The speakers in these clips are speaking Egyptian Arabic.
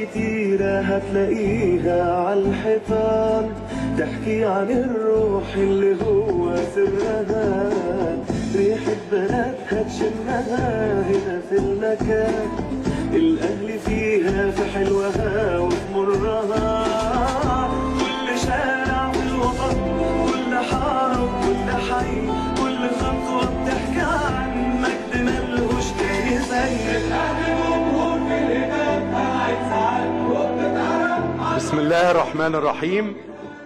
كتيرة هتلاقيها عالحيطان تحكي عن الروح اللي هو سرها ريحة بناتها تشمها هنا في المكان الأهل فيها في حلوها وفي مرها كل شارع في الوطن كل حارة وكل حي كل خطوة بتحكي عن مجد ملهوش تاني زي بسم الله الرحمن الرحيم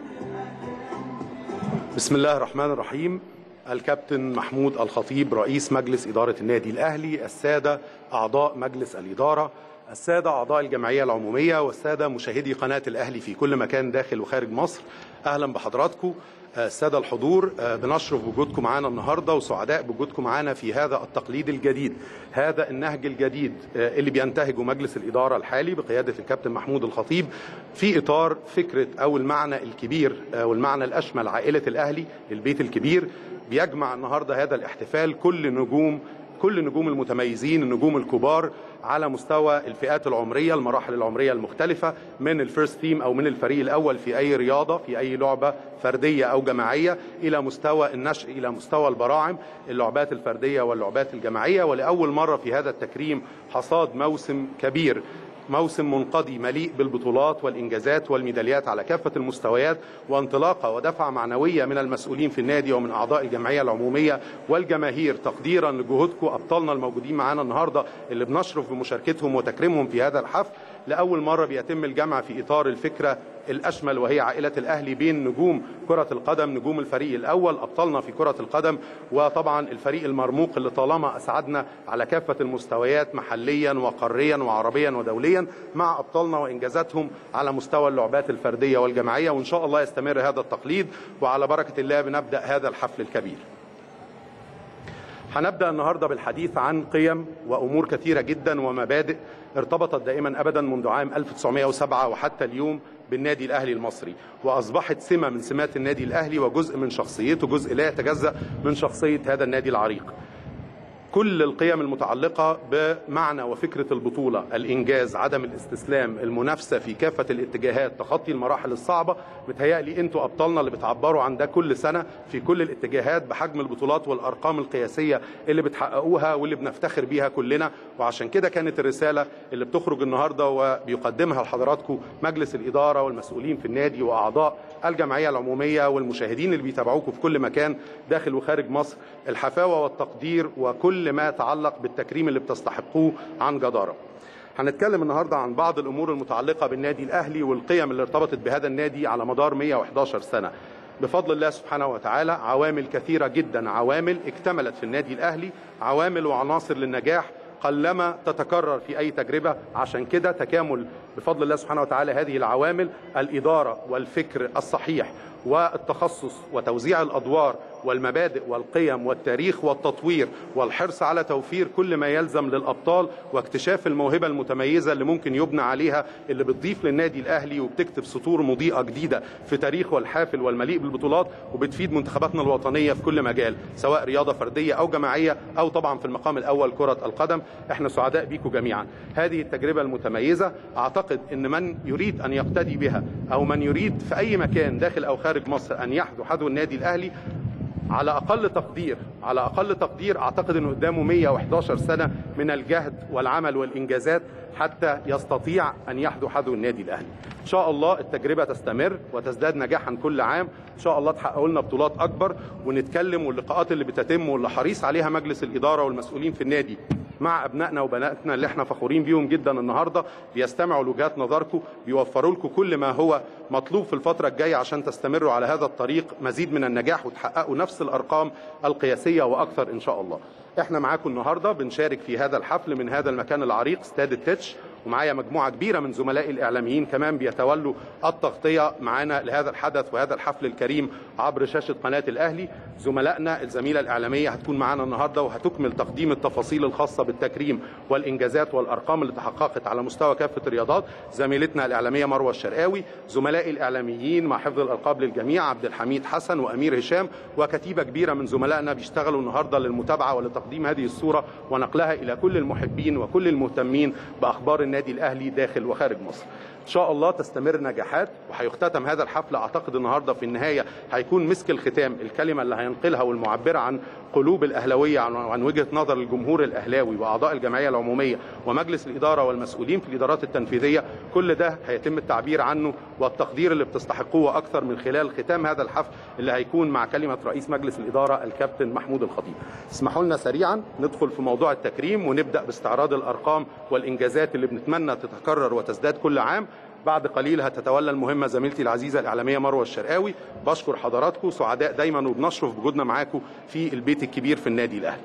بسم الله الرحمن الرحيم الكابتن محمود الخطيب رئيس مجلس إدارة النادي الأهلي السادة أعضاء مجلس الإدارة السادة أعضاء الجمعية العمومية والسادة مشاهدي قناة الأهلي في كل مكان داخل وخارج مصر أهلا بحضراتكم السادة الحضور بنشرف بوجودكم معنا النهاردة وسعداء بوجودكم معنا في هذا التقليد الجديد هذا النهج الجديد اللي بينتهجه مجلس الإدارة الحالي بقيادة الكابتن محمود الخطيب في إطار فكرة أو المعنى الكبير والمعنى الأشمل عائلة الأهلي البيت الكبير بيجمع النهاردة هذا الاحتفال كل نجوم كل النجوم المتميزين النجوم الكبار على مستوى الفئات العمرية المراحل العمرية المختلفة من الفيرست تيم أو من الفريق الأول في أي رياضة في أي لعبة فردية أو جماعية إلى مستوى النشء إلى مستوى البراعم اللعبات الفردية واللعبات الجماعية ولأول مرة في هذا التكريم حصاد موسم كبير موسم منقضي مليء بالبطولات والإنجازات والميداليات على كافة المستويات وانطلاقة ودفعة معنوية من المسؤولين في النادي ومن أعضاء الجمعية العمومية والجماهير تقديرا لجهودكم أبطالنا الموجودين معنا النهاردة اللي بنشرف بمشاركتهم وتكريمهم في هذا الحفل لأول مرة بيتم الجمع في إطار الفكرة الأشمل وهي عائلة الأهلي بين نجوم كرة القدم نجوم الفريق الأول أبطالنا في كرة القدم وطبعا الفريق المرموق اللي طالما أسعدنا على كافة المستويات محليا وقاريا وعربيا ودوليا مع أبطالنا وإنجازاتهم على مستوى اللعبات الفردية والجماعية وإن شاء الله يستمر هذا التقليد وعلى بركة الله بنبدأ هذا الحفل الكبير هنبدا النهارده بالحديث عن قيم وامور كثيره جدا ومبادئ ارتبطت دائما ابدا منذ عام 1907 وحتى اليوم بالنادي الاهلي المصري واصبحت سمه من سمات النادي الاهلي وجزء من شخصيته جزء لا يتجزا من شخصيه هذا النادي العريق كل القيم المتعلقة بمعنى وفكرة البطولة الإنجاز عدم الاستسلام المنافسة في كافة الاتجاهات تخطي المراحل الصعبة متهيألي أنتوا أبطالنا اللي بتعبروا عن ده كل سنة في كل الاتجاهات بحجم البطولات والأرقام القياسية اللي بتحققوها واللي بنفتخر بيها كلنا وعشان كده كانت الرسالة اللي بتخرج النهاردة وبيقدمها لحضراتكم مجلس الإدارة والمسؤولين في النادي وأعضاء الجمعية العمومية والمشاهدين اللي بيتابعوكم في كل مكان داخل وخارج مصر الحفاوة والتقدير وكل كل ما يتعلق بالتكريم اللي بتستحقوه عن جدارة هنتكلم النهارده عن بعض الامور المتعلقه بالنادي الاهلي والقيم اللي ارتبطت بهذا النادي على مدار 111 سنه بفضل الله سبحانه وتعالى عوامل كثيره جدا عوامل اكتملت في النادي الاهلي عوامل وعناصر للنجاح قلما تتكرر في اي تجربه عشان كده تكامل بفضل الله سبحانه وتعالى هذه العوامل الاداره والفكر الصحيح والتخصص وتوزيع الادوار والمبادئ والقيم والتاريخ والتطوير والحرص على توفير كل ما يلزم للابطال واكتشاف الموهبه المتميزه اللي ممكن يبنى عليها اللي بتضيف للنادي الاهلي وبتكتب سطور مضيئه جديده في تاريخه الحافل والمليء بالبطولات وبتفيد منتخباتنا الوطنيه في كل مجال سواء رياضه فرديه او جماعيه او طبعا في المقام الاول كره القدم احنا سعداء بيكم جميعا هذه التجربه المتميزه اعتقد ان من يريد ان يقتدي بها او من يريد في اي مكان داخل او خارج مصر ان يحذو حذو النادي الاهلي على اقل تقدير على اقل تقدير اعتقد انه قدامه 111 سنه من الجهد والعمل والانجازات حتى يستطيع ان يحذو حذو النادي الاهلي. ان شاء الله التجربه تستمر وتزداد نجاحا كل عام، ان شاء الله تحققوا لنا بطولات اكبر ونتكلم واللقاءات اللي بتتم واللي حريص عليها مجلس الاداره والمسؤولين في النادي مع ابنائنا وبناتنا اللي احنا فخورين بيهم جدا النهارده بيستمعوا لوجهات نظركم بيوفروا لكم كل ما هو مطلوب في الفتره الجايه عشان تستمروا على هذا الطريق مزيد من النجاح وتحققوا نفس الارقام القياسيه واكثر ان شاء الله. احنا معاكم النهارده بنشارك في هذا الحفل من هذا المكان العريق استاد التتش ومعايا مجموعه كبيره من زملائي الاعلاميين كمان بيتولوا التغطيه معانا لهذا الحدث وهذا الحفل الكريم عبر شاشه قناه الاهلي زملائنا الزميله الاعلاميه هتكون معانا النهارده وهتكمل تقديم التفاصيل الخاصه بالتكريم والانجازات والارقام اللي تحققت على مستوى كافه الرياضات زميلتنا الاعلاميه مروه الشرقاوي زملائي الاعلاميين مع حفظ الالقاب للجميع عبد الحميد حسن وامير هشام وكتيبه كبيره من زملائنا بيشتغلوا النهارده للمتابعه ولتقديم هذه الصوره ونقلها الى كل المحبين وكل المهتمين باخبار النادي الاهلي داخل وخارج مصر ان شاء الله تستمر نجاحات وهيختتم هذا الحفل اعتقد النهارده في النهايه هيكون مسك الختام الكلمه اللي هينقلها والمعبره عن قلوب الاهلاويه عن, عن وجهه نظر الجمهور الاهلاوي واعضاء الجمعيه العموميه ومجلس الاداره والمسؤولين في الادارات التنفيذيه كل ده هيتم التعبير عنه والتقدير اللي بتستحقوه اكثر من خلال ختام هذا الحفل اللي هيكون مع كلمه رئيس مجلس الاداره الكابتن محمود الخطيب اسمحوا لنا سريعا ندخل في موضوع التكريم ونبدا باستعراض الارقام والانجازات اللي بنتمنى تتكرر وتزداد كل عام بعد قليل هتتولى المهمه زميلتي العزيزه الاعلاميه مروه الشرقاوي بشكر حضراتكم سعداء دايما وبنشرف بوجودنا معاكم في البيت الكبير في النادي الاهلي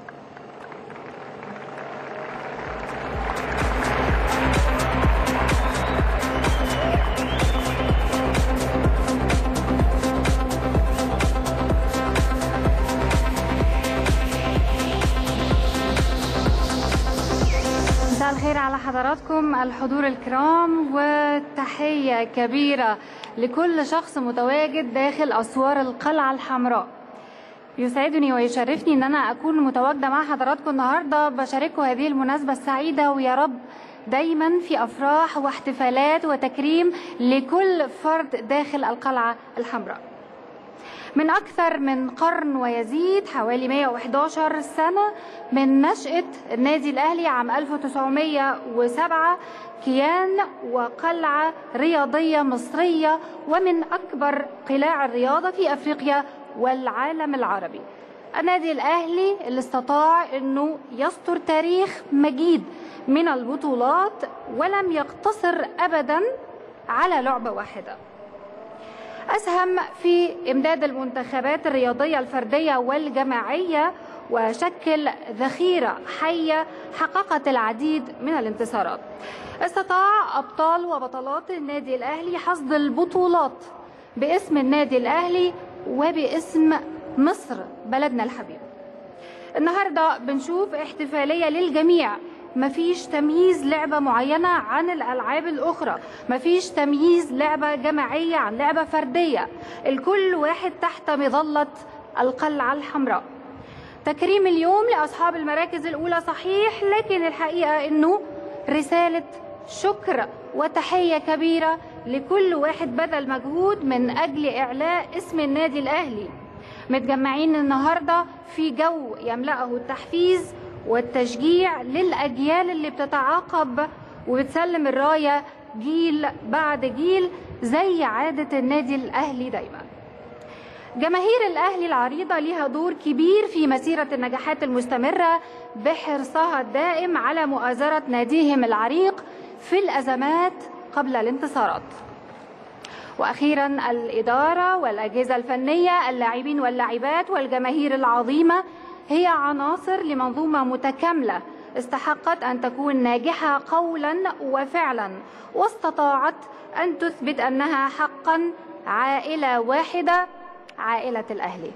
مساء الخير على حضراتكم الحضور الكرام وتحية كبيرة لكل شخص متواجد داخل أسوار القلعة الحمراء يسعدني ويشرفني ان انا اكون متواجده مع حضراتكم النهارده بشارككم هذه المناسبه السعيده ويا رب دايما في افراح واحتفالات وتكريم لكل فرد داخل القلعه الحمراء من أكثر من قرن ويزيد حوالي 111 سنة من نشأة النادي الأهلي عام 1907 كيان وقلعة رياضية مصرية ومن أكبر قلاع الرياضة في أفريقيا والعالم العربي النادي الأهلي اللي استطاع أنه يسطر تاريخ مجيد من البطولات ولم يقتصر أبدا على لعبة واحدة أسهم في إمداد المنتخبات الرياضية الفردية والجماعية وشكل ذخيرة حية حققت العديد من الانتصارات استطاع أبطال وبطلات النادي الأهلي حصد البطولات باسم النادي الأهلي وباسم مصر بلدنا الحبيب النهاردة بنشوف احتفالية للجميع مفيش تمييز لعبة معينة عن الألعاب الأخرى مفيش تمييز لعبة جماعية عن لعبة فردية الكل واحد تحت مظلة القلعة الحمراء تكريم اليوم لأصحاب المراكز الأولى صحيح لكن الحقيقة أنه رسالة شكر وتحية كبيرة لكل واحد بذل مجهود من أجل إعلاء اسم النادي الأهلي متجمعين النهاردة في جو يملأه التحفيز والتشجيع للأجيال اللي بتتعاقب وبتسلم الراية جيل بعد جيل زي عادة النادي الأهلي دايما جماهير الأهلي العريضة لها دور كبير في مسيرة النجاحات المستمرة بحرصها الدائم على مؤازرة ناديهم العريق في الأزمات قبل الانتصارات واخيرا الاداره والاجهزه الفنيه اللاعبين واللاعبات والجماهير العظيمه هي عناصر لمنظومه متكامله استحقت ان تكون ناجحه قولا وفعلا واستطاعت ان تثبت انها حقا عائله واحده عائله الاهلي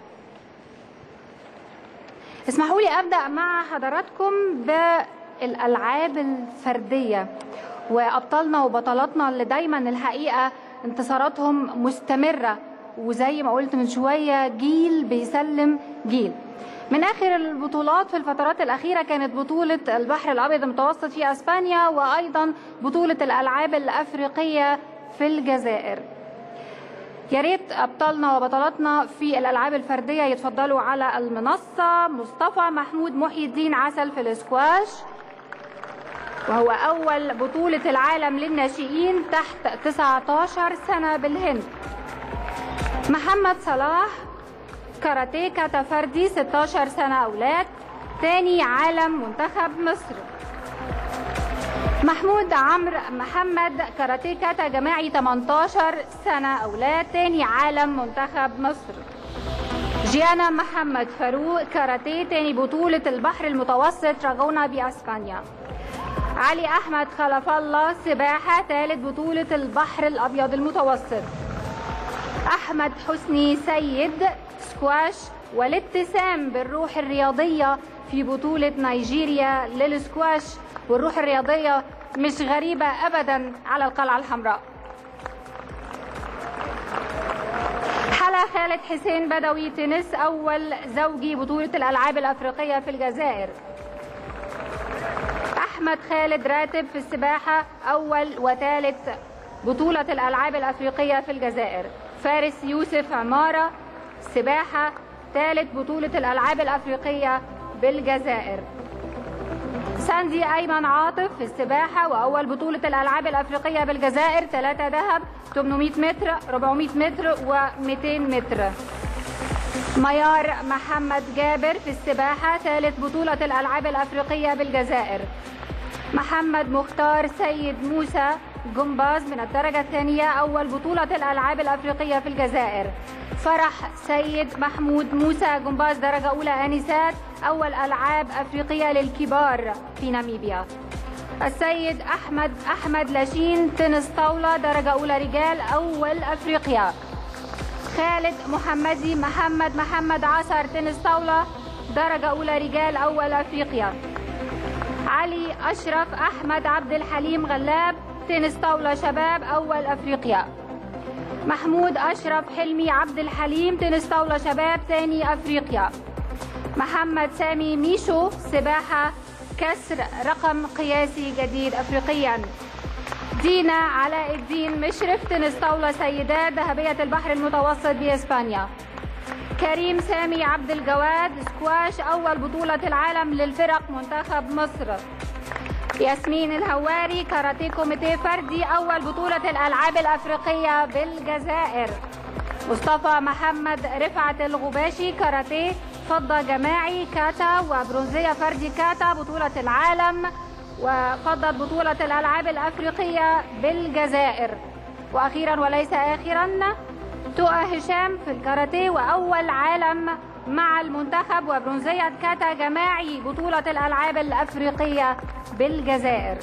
اسمحوا لي ابدا مع حضراتكم بالالعاب الفرديه وابطالنا وبطلاتنا اللي دايما الحقيقه انتصاراتهم مستمره وزي ما قلت من شويه جيل بيسلم جيل من اخر البطولات في الفترات الاخيره كانت بطوله البحر الابيض المتوسط في اسبانيا وايضا بطوله الالعاب الافريقيه في الجزائر يا ريت ابطالنا وبطلاتنا في الالعاب الفرديه يتفضلوا على المنصه مصطفى محمود محي الدين عسل في الاسكواش وهو أول بطولة العالم للناشئين تحت 19 سنة بالهند محمد صلاح كاراتيه كاتا فردي 16 سنة أولاد تاني عالم منتخب مصر محمود عمرو محمد كاراتيه كاتا جماعي 18 سنة أولاد تاني عالم منتخب مصر جيانا محمد فاروق كاراتيه تاني بطولة البحر المتوسط راجونا بأسبانيا علي احمد خلف الله سباحه ثالث بطوله البحر الابيض المتوسط احمد حسني سيد سكواش والاتسام بالروح الرياضية في بطولة نيجيريا للسكواش والروح الرياضية مش غريبة أبدا على القلعة الحمراء حلا خالد حسين بدوي تنس أول زوجي بطولة الألعاب الأفريقية في الجزائر أحمد خالد راتب في السباحة أول وثالث بطولة الألعاب الأفريقية في الجزائر فارس يوسف عمارة سباحة ثالث بطولة الألعاب الأفريقية بالجزائر ساندي أيمن عاطف في السباحة وأول بطولة الألعاب الأفريقية بالجزائر ثلاثة ذهب 800 متر 400 متر و200 متر ميار محمد جابر في السباحة ثالث بطولة الألعاب الأفريقية بالجزائر محمد مختار سيد موسى جمباز من الدرجة الثانية أول بطولة الألعاب الأفريقية في الجزائر فرح سيد محمود موسى جمباز درجة أولى آنسات أول ألعاب أفريقية للكبار في ناميبيا السيد أحمد أحمد لاشين تنس طاولة درجة أولى رجال أول أفريقيا خالد محمدي محمد محمد عصر تنس طاولة درجة أولى رجال أول أفريقيا علي أشرف أحمد عبد الحليم غلاب تنس طاولة شباب أول أفريقيا محمود أشرف حلمي عبد الحليم تنس طاولة شباب ثاني أفريقيا محمد سامي ميشو سباحة كسر رقم قياسي جديد أفريقيا دينا علاء الدين مشرف تنس طاولة سيدات ذهبية البحر المتوسط بإسبانيا كريم سامي عبد الجواد سكواش أول بطولة العالم للفرق منتخب مصر ياسمين الهواري كاراتيه كوميتيه فردي أول بطولة الألعاب الأفريقية بالجزائر مصطفى محمد رفعت الغباشي كاراتيه فضة جماعي كاتا وبرونزية فردي كاتا بطولة العالم وفضة بطولة الألعاب الأفريقية بالجزائر وأخيرا وليس آخرا تقى هشام في الكاراتيه وأول عالم مع المنتخب وبرونزية كاتا جماعي بطولة الألعاب الأفريقية بالجزائر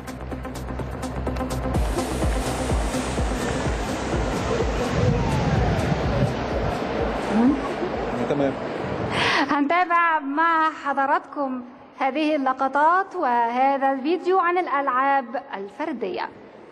تمام هنتابع مع حضراتكم هذه اللقطات وهذا الفيديو عن الألعاب الفردية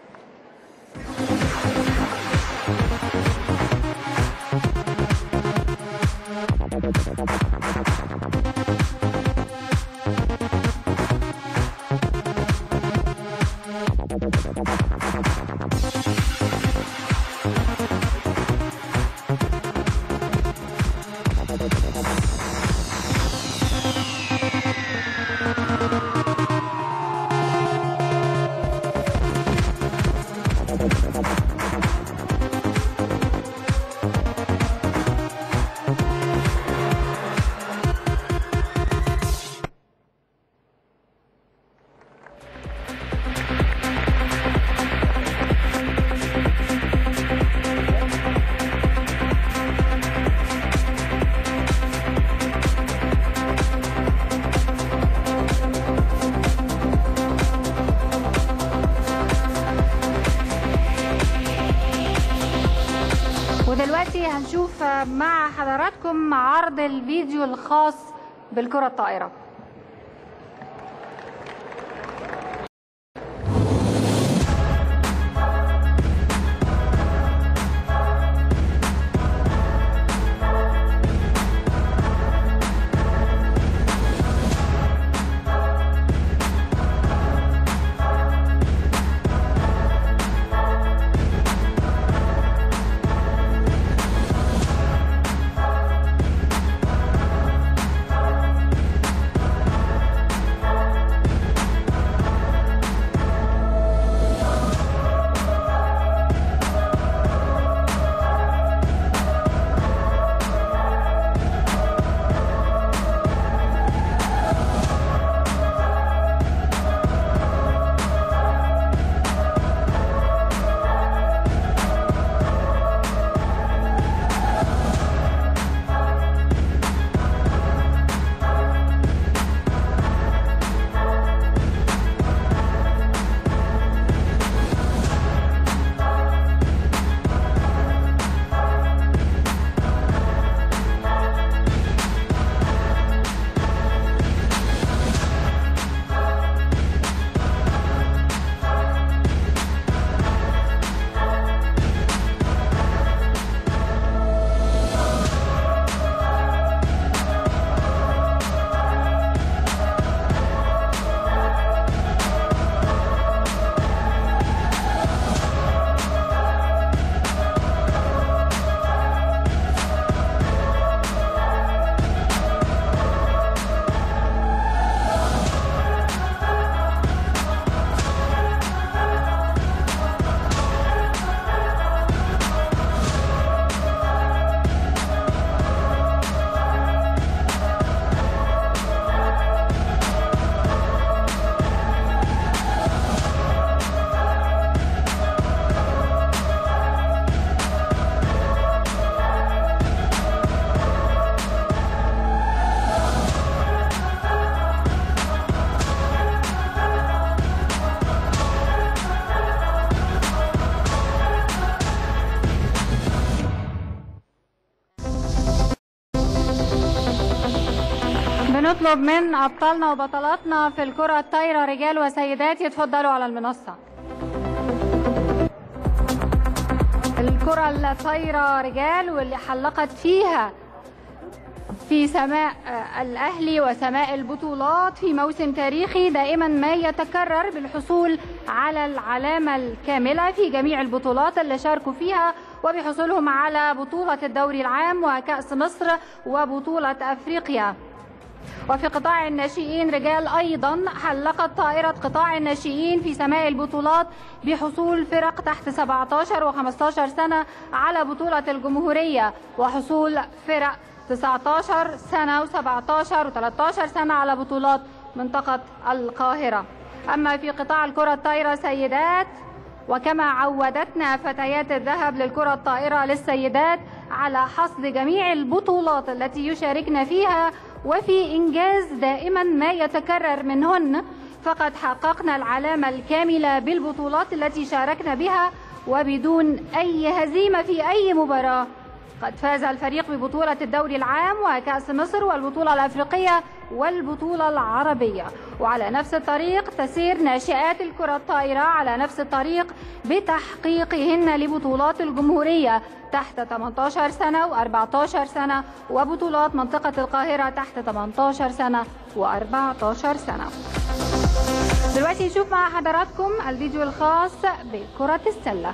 ودلوقتي هنشوف مع حضراتكم عرض الفيديو الخاص بالكرة الطائرة نطلب من أبطالنا وبطلاتنا في الكرة الطايرة رجال وسيدات يتفضلوا على المنصة الكرة الطايرة رجال واللي حلقت فيها في سماء الأهلي وسماء البطولات في موسم تاريخي دائما ما يتكرر بالحصول على العلامة الكاملة في جميع البطولات اللي شاركوا فيها وبحصولهم على بطولة الدوري العام وكأس مصر وبطولة أفريقيا وفي قطاع الناشئين رجال أيضا حلقت طائرة قطاع الناشئين في سماء البطولات بحصول فرق تحت 17 و15 سنة على بطولة الجمهورية وحصول فرق 19 سنة و17 و13 سنة على بطولات منطقة القاهرة أما في قطاع الكرة الطايرة سيدات وكما عودتنا فتيات الذهب للكرة الطائرة للسيدات على حصد جميع البطولات التي يشاركن فيها وفي إنجاز دائما ما يتكرر منهن فقد حققنا العلامة الكاملة بالبطولات التي شاركنا بها وبدون أي هزيمة في أي مباراة قد فاز الفريق ببطولة الدوري العام وكأس مصر والبطولة الأفريقية والبطولة العربية وعلى نفس الطريق تسير ناشئات الكرة الطائرة على نفس الطريق بتحقيقهن لبطولات الجمهورية تحت 18 سنة و14 سنة وبطولات منطقة القاهرة تحت 18 سنة و14 سنة دلوقتي نشوف مع حضراتكم الفيديو الخاص بكرة السلة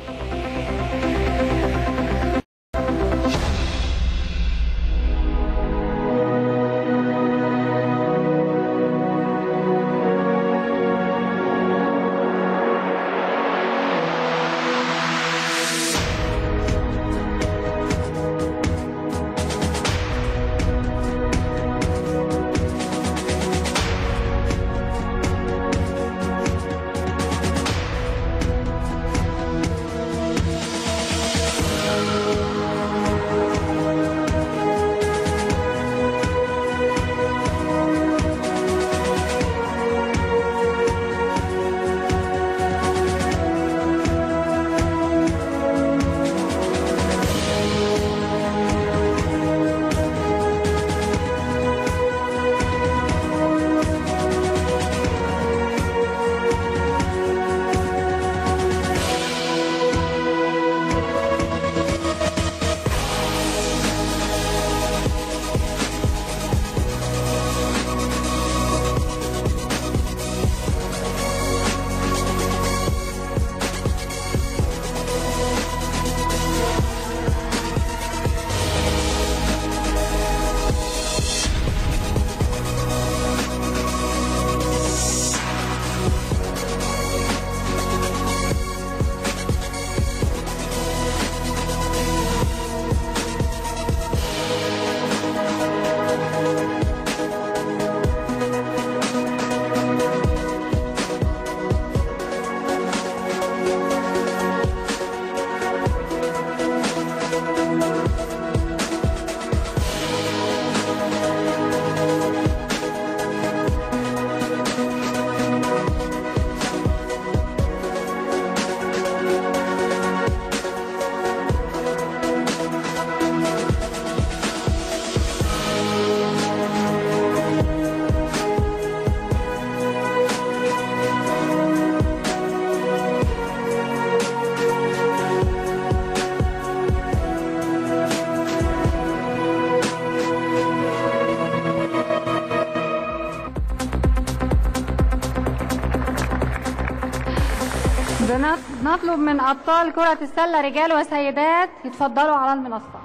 نطلب من أبطال كرة السلة رجال وسيدات يتفضلوا على المنصة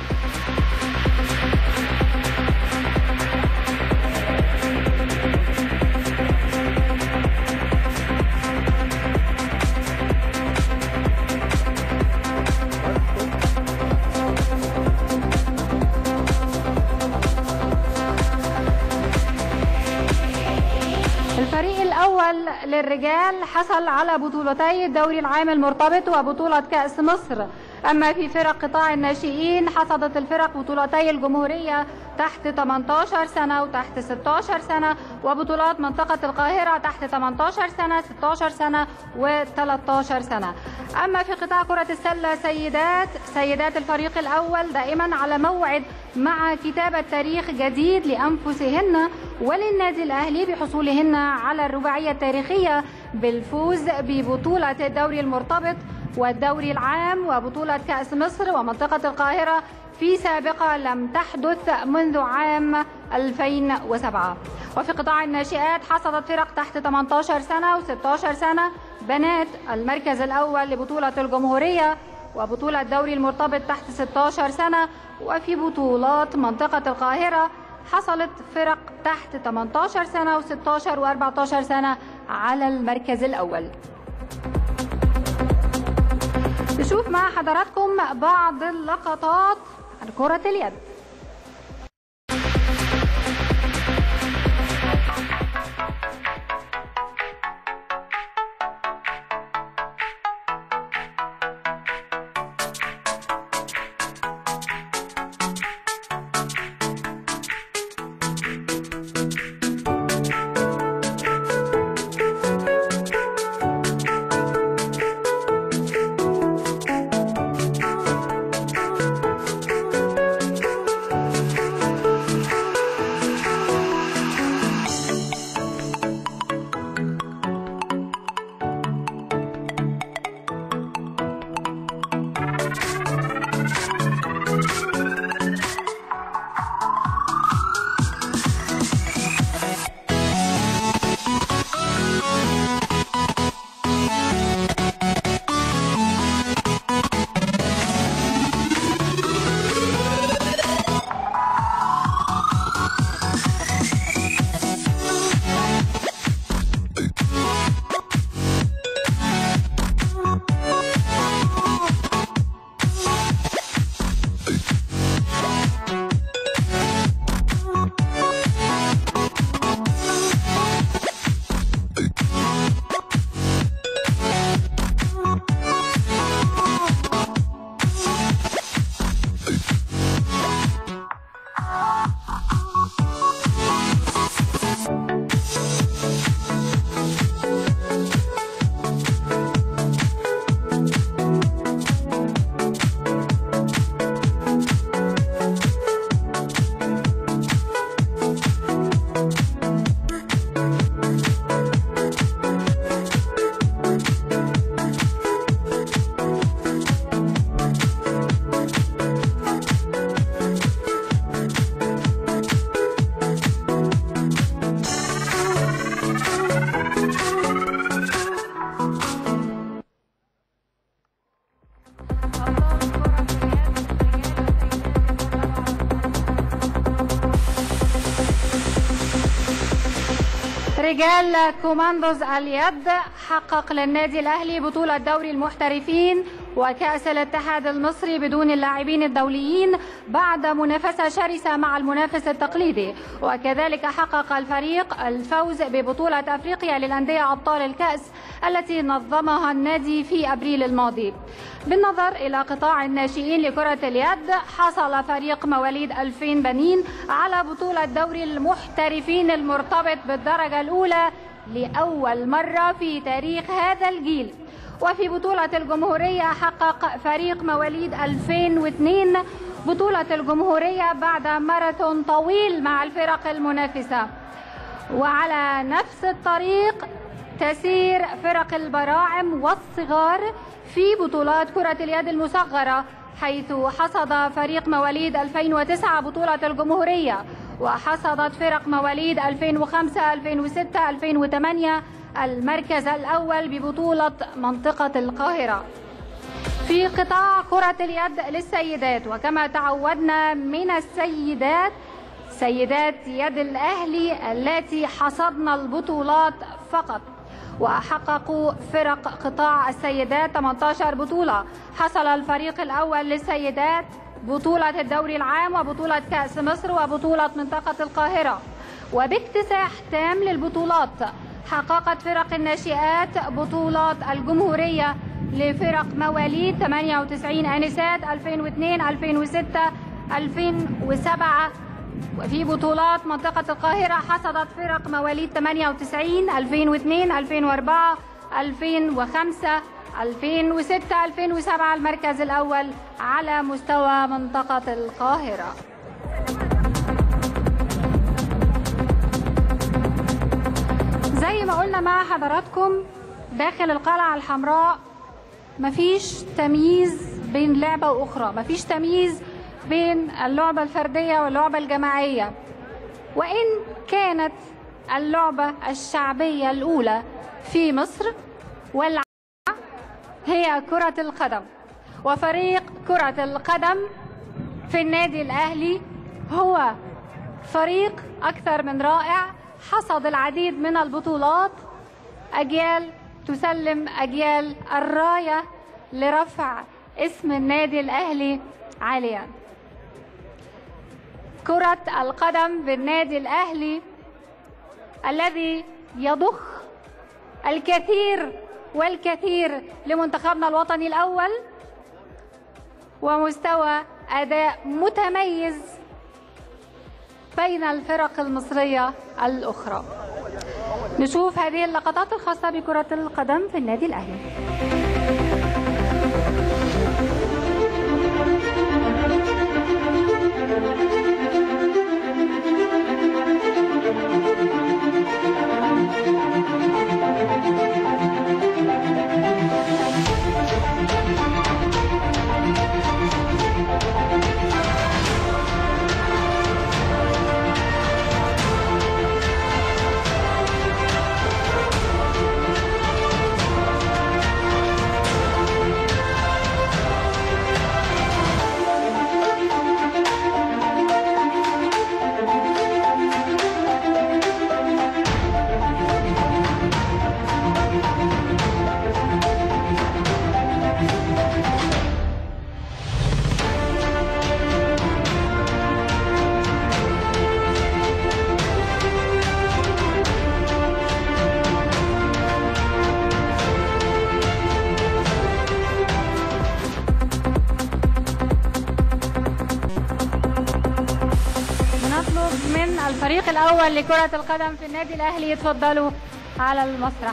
الفريق الأول للرجال حصل على بطولتي الدوري العام المرتبط وبطولة كأس مصر أما في فرق قطاع الناشئين حصدت الفرق بطولتي الجمهورية تحت 18 سنة وتحت 16 سنة وبطولات منطقة القاهرة تحت 18 سنة 16 سنة و13 سنة أما في قطاع كرة السلة سيدات سيدات الفريق الأول دائما على موعد مع كتابة تاريخ جديد لأنفسهن وللنادي الأهلي بحصولهن على الرباعية التاريخية بالفوز ببطولة الدوري المرتبط والدوري العام وبطولة كأس مصر ومنطقة القاهرة في سابقة لم تحدث منذ عام 2007 وفي قطاع الناشئات حصدت فرق تحت 18 سنة و16 سنة بنات المركز الأول لبطولة الجمهورية وبطولة الدوري المرتبط تحت 16 سنة وفي بطولات منطقة القاهرة حصلت فرق تحت 18 سنة و16 و14 سنة على المركز الأول نشوف مع حضراتكم بعض اللقطات عن كرة اليد رجال كوماندوز اليد حقق للنادي الأهلي بطولة دوري المحترفين وكأس الاتحاد المصري بدون اللاعبين الدوليين بعد منافسة شرسة مع المنافس التقليدي وكذلك حقق الفريق الفوز ببطولة أفريقيا للأندية أبطال الكأس التي نظمها النادي في أبريل الماضي بالنظر إلى قطاع الناشئين لكرة اليد حصل فريق مواليد 2000 بنين على بطولة دوري المحترفين المرتبط بالدرجة الأولى لأول مرة في تاريخ هذا الجيل وفي بطولة الجمهورية حقق فريق مواليد 2002 بطولة الجمهورية بعد ماراثون طويل مع الفرق المنافسة وعلى نفس الطريق تسير فرق البراعم والصغار في بطولات كرة اليد المصغرة حيث حصد فريق مواليد 2009 بطولة الجمهورية وحصدت فرق مواليد 2005 2006 2008 المركز الأول ببطولة منطقة القاهرة في قطاع كرة اليد للسيدات وكما تعودنا من السيدات سيدات يد الأهلي التي حصدن البطولات فقط وحققوا فرق قطاع السيدات 18 بطولة حصل الفريق الأول للسيدات بطولة الدوري العام وبطولة كأس مصر وبطولة منطقة القاهرة وباكتساح تام للبطولات حققت فرق الناشئات بطولات الجمهورية لفرق مواليد 98 آنسات 2002 2006 2007 وفي بطولات منطقة القاهرة حصدت فرق مواليد 98 2002 2004 2005 2006 2007 المركز الأول على مستوى منطقة القاهرة زي ما قلنا مع حضراتكم داخل القلعة الحمراء مفيش تمييز بين لعبة وأخرى مفيش تمييز بين اللعبة الفردية واللعبة الجماعية وإن كانت اللعبة الشعبية الأولى في مصر والعامة هي كرة القدم وفريق كرة القدم في النادي الأهلي هو فريق أكثر من رائع حصد العديد من البطولات أجيال تسلم أجيال الراية لرفع اسم النادي الأهلي عاليا كرة القدم بالنادي الأهلي الذي يضخ الكثير والكثير لمنتخبنا الوطني الأول ومستوى أداء متميز بين الفرق المصرية الأخرى نشوف هذه اللقطات الخاصة بكرة القدم في النادي الأهلي بنطلب من الفريق الأول لكرة القدم في النادي الأهلي يتفضلوا على المسرح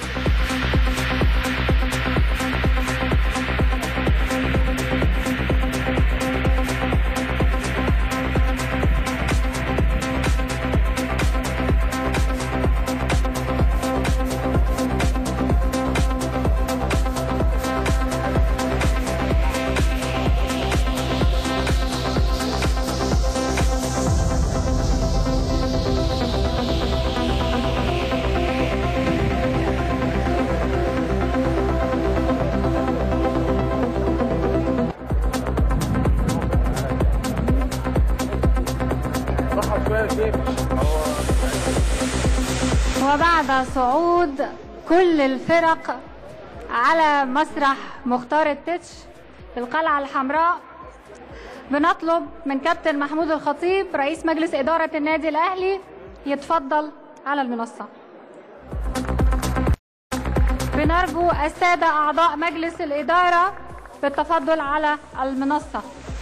وبعد صعود كل الفرق على مسرح مختار التتش في القلعة الحمراء بنطلب من كابتن محمود الخطيب رئيس مجلس إدارة النادي الأهلي يتفضل على المنصة بنرجو السادة أعضاء مجلس الإدارة بالتفضل على المنصة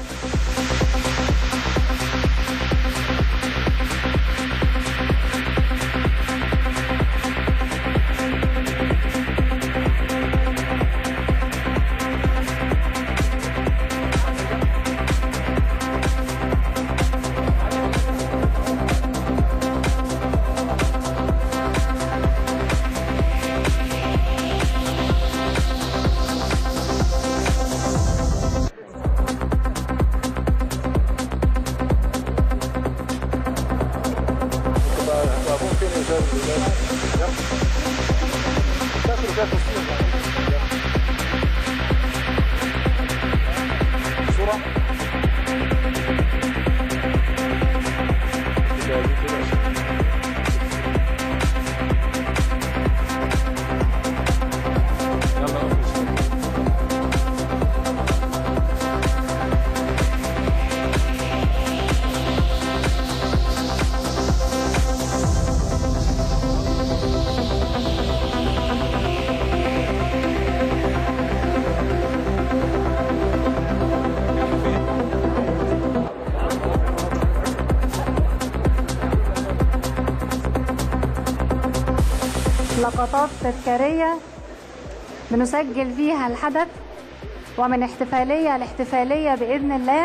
لقطات تذكارية بنسجل فيها الحدث ومن احتفالية لاحتفالية بإذن الله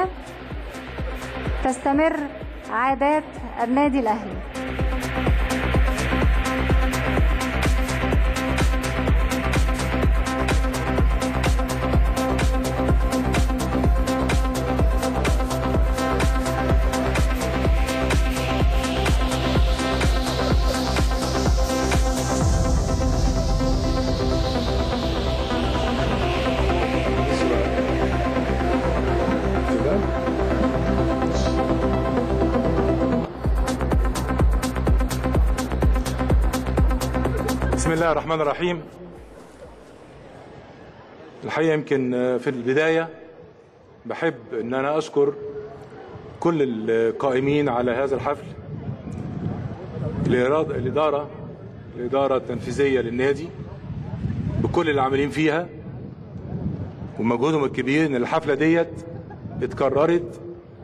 تستمر عادات النادي الأهلي بسم الله الرحمن الرحيم الحقيقة يمكن في البداية بحب أن أنا أشكر كل القائمين على هذا الحفل الإرادة- الإدارة الإدارة التنفيذية للنادي بكل العاملين فيها ومجهودهم الكبير ان الحفله ديت اتكررت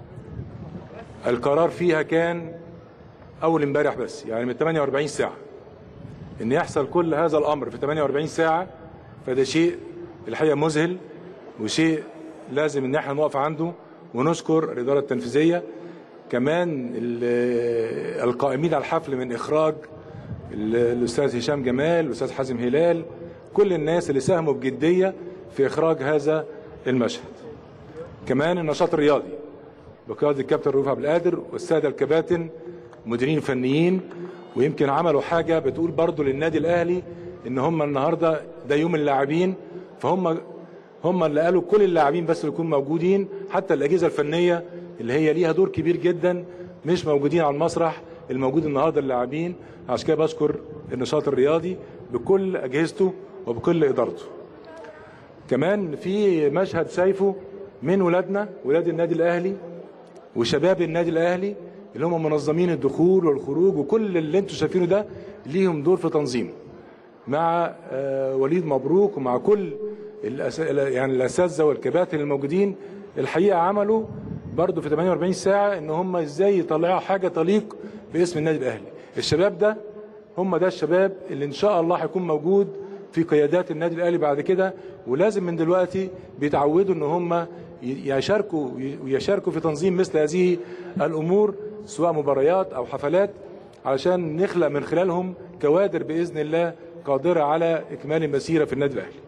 القرار فيها كان اول امبارح بس يعني من 48 ساعه ان يحصل كل هذا الامر في 48 ساعه فده شيء الحقيقه مذهل وشيء لازم ان احنا نقف عنده ونشكر الاداره التنفيذيه كمان ال- القائمين على الحفل من اخراج ال- الاستاذ هشام جمال الاستاذ حازم هلال كل الناس اللي ساهموا بجديه في اخراج هذا المشهد كمان النشاط الرياضي بقياده الكابتن رؤوف عبد القادر والساده الكباتن مديرين فنيين ويمكن عملوا حاجه بتقول برضو للنادي الاهلي ان هم النهارده ده يوم اللاعبين فهم هم اللي قالوا كل اللاعبين بس اللي يكونوا موجودين حتى الاجهزه الفنيه اللي هي ليها دور كبير جدا مش موجودين على المسرح الموجود النهارده اللاعبين عشان كده بشكر النشاط الرياضي بكل اجهزته وبكل ادارته كمان في مشهد شايفه من ولادنا ولاد النادي الاهلي وشباب النادي الاهلي اللي هم منظمين الدخول والخروج وكل اللي انتم شايفينه ده ليهم دور في تنظيمه مع آه، وليد مبروك ومع كل الأس... يعني الاساتذه والكباتن الموجودين الحقيقه عملوا برضه في 48 ساعه ان هم ازاي يطلعوا حاجه تليق باسم النادي الاهلي الشباب ده هم ده الشباب اللي ان شاء الله هيكون موجود في قيادات النادي الاهلي بعد كده ولازم من دلوقتي بيتعودوا ان هم ي- يشاركوا ويشاركوا في تنظيم مثل هذه الامور سواء مباريات او حفلات علشان نخلق من خلالهم كوادر باذن الله قادره على اكمال المسيره في النادي الاهلي.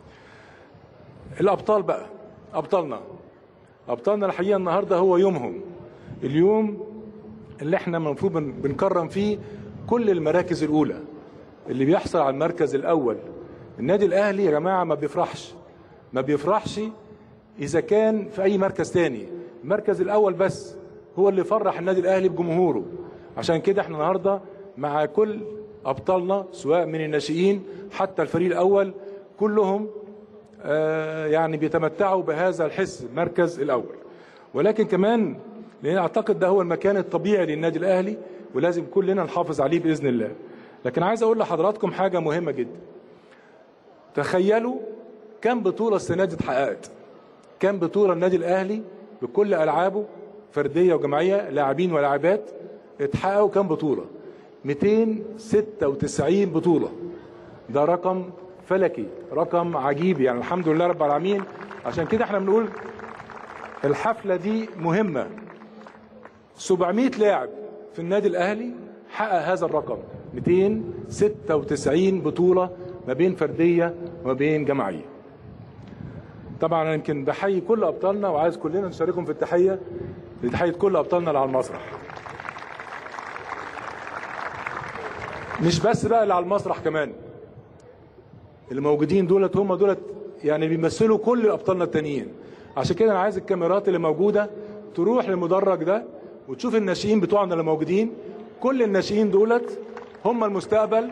الابطال بقى ابطالنا ابطالنا الحقيقه النهارده هو يومهم اليوم اللي احنا المفروض بن- بنكرم فيه كل المراكز الاولى اللي بيحصل على المركز الاول النادي الاهلي يا جماعه ما بيفرحش ما بيفرحش اذا كان في اي مركز تاني المركز الاول بس هو اللي يفرح النادي الاهلي بجمهوره عشان كده احنا النهارده مع كل ابطالنا سواء من الناشئين حتى الفريق الاول كلهم آه، يعني بيتمتعوا بهذا الحس المركز الاول ولكن كمان لان اعتقد ده هو المكان الطبيعي للنادي الاهلي ولازم كلنا نحافظ عليه باذن الله لكن عايز اقول لحضراتكم حاجه مهمه جدا تخيلوا كم بطوله السنه دي اتحققت كم بطوله النادي الاهلي بكل العابه فرديه وجماعيه لاعبين ولاعبات اتحققوا كم بطوله 296 بطوله ده رقم فلكي رقم عجيب يعني الحمد لله رب العالمين عشان كده احنا بنقول الحفله دي مهمه 700 لاعب في النادي الاهلي حقق هذا الرقم 296 بطوله ما بين فرديه وما بين جماعيه طبعا أنا يمكن بحيي كل ابطالنا وعايز كلنا نشاركهم في التحيه لتحيه كل ابطالنا اللي على المسرح مش بس بقى اللي على المسرح كمان اللي موجودين دولت هم دولت يعني بيمثلوا كل ابطالنا التانيين عشان كده انا عايز الكاميرات اللي موجوده تروح للمدرج ده وتشوف الناشئين بتوعنا اللي موجودين كل الناشئين دولت هم المستقبل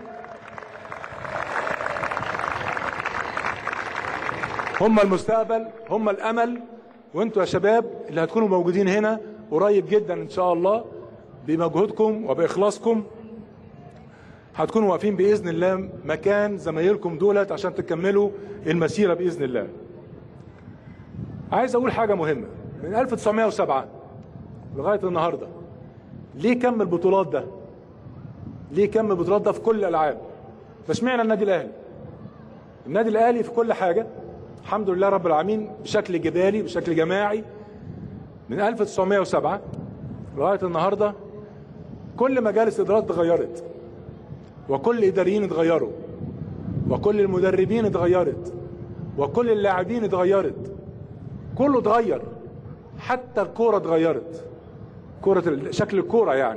هم المستقبل هم الامل وانتوا يا شباب اللي هتكونوا موجودين هنا قريب جدا ان شاء الله بمجهودكم وباخلاصكم هتكونوا واقفين باذن الله مكان زمايلكم دولت عشان تكملوا المسيره باذن الله. عايز اقول حاجه مهمه من 1907 لغايه النهارده ليه كم البطولات ده؟ ليه كم البطولات ده في كل الالعاب؟ فاشمعنى النادي الاهلي؟ النادي الاهلي في كل حاجه الحمد لله رب العالمين بشكل جبالي بشكل جماعي من 1907 لغايه النهارده كل مجالس الادارات اتغيرت وكل الاداريين اتغيروا وكل المدربين اتغيرت وكل اللاعبين اتغيرت كله اتغير حتى الكوره اتغيرت كرة ال- شكل الكوره يعني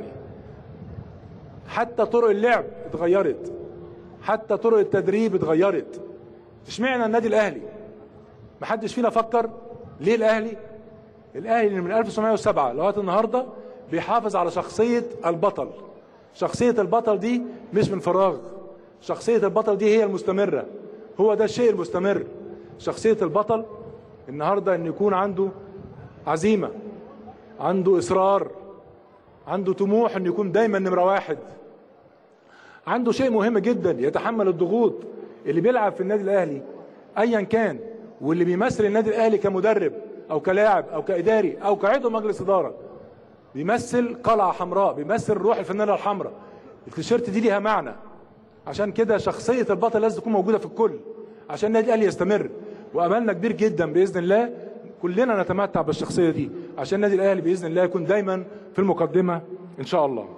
حتى طرق اللعب اتغيرت حتى طرق التدريب اتغيرت اشمعنى النادي الاهلي محدش فينا فكر ليه الاهلي الاهلي اللي من 1907 لغايه النهارده بيحافظ على شخصيه البطل شخصيه البطل دي مش من فراغ شخصيه البطل دي هي المستمره هو ده الشيء المستمر شخصيه البطل النهارده ان يكون عنده عزيمه عنده اصرار عنده طموح انه يكون دايما نمره واحد عنده شيء مهم جدا يتحمل الضغوط اللي بيلعب في النادي الاهلي ايا كان واللي بيمثل النادي الاهلي كمدرب او كلاعب او كاداري او كعضو مجلس اداره بيمثل قلعه حمراء بيمثل روح الفانيلا الحمراء التيشيرت دي ليها معنى عشان كده شخصيه البطل لازم تكون موجوده في الكل عشان النادي الاهلي يستمر واملنا كبير جدا باذن الله كلنا نتمتع بالشخصيه دي عشان النادي الاهلي باذن الله يكون دايما في المقدمه ان شاء الله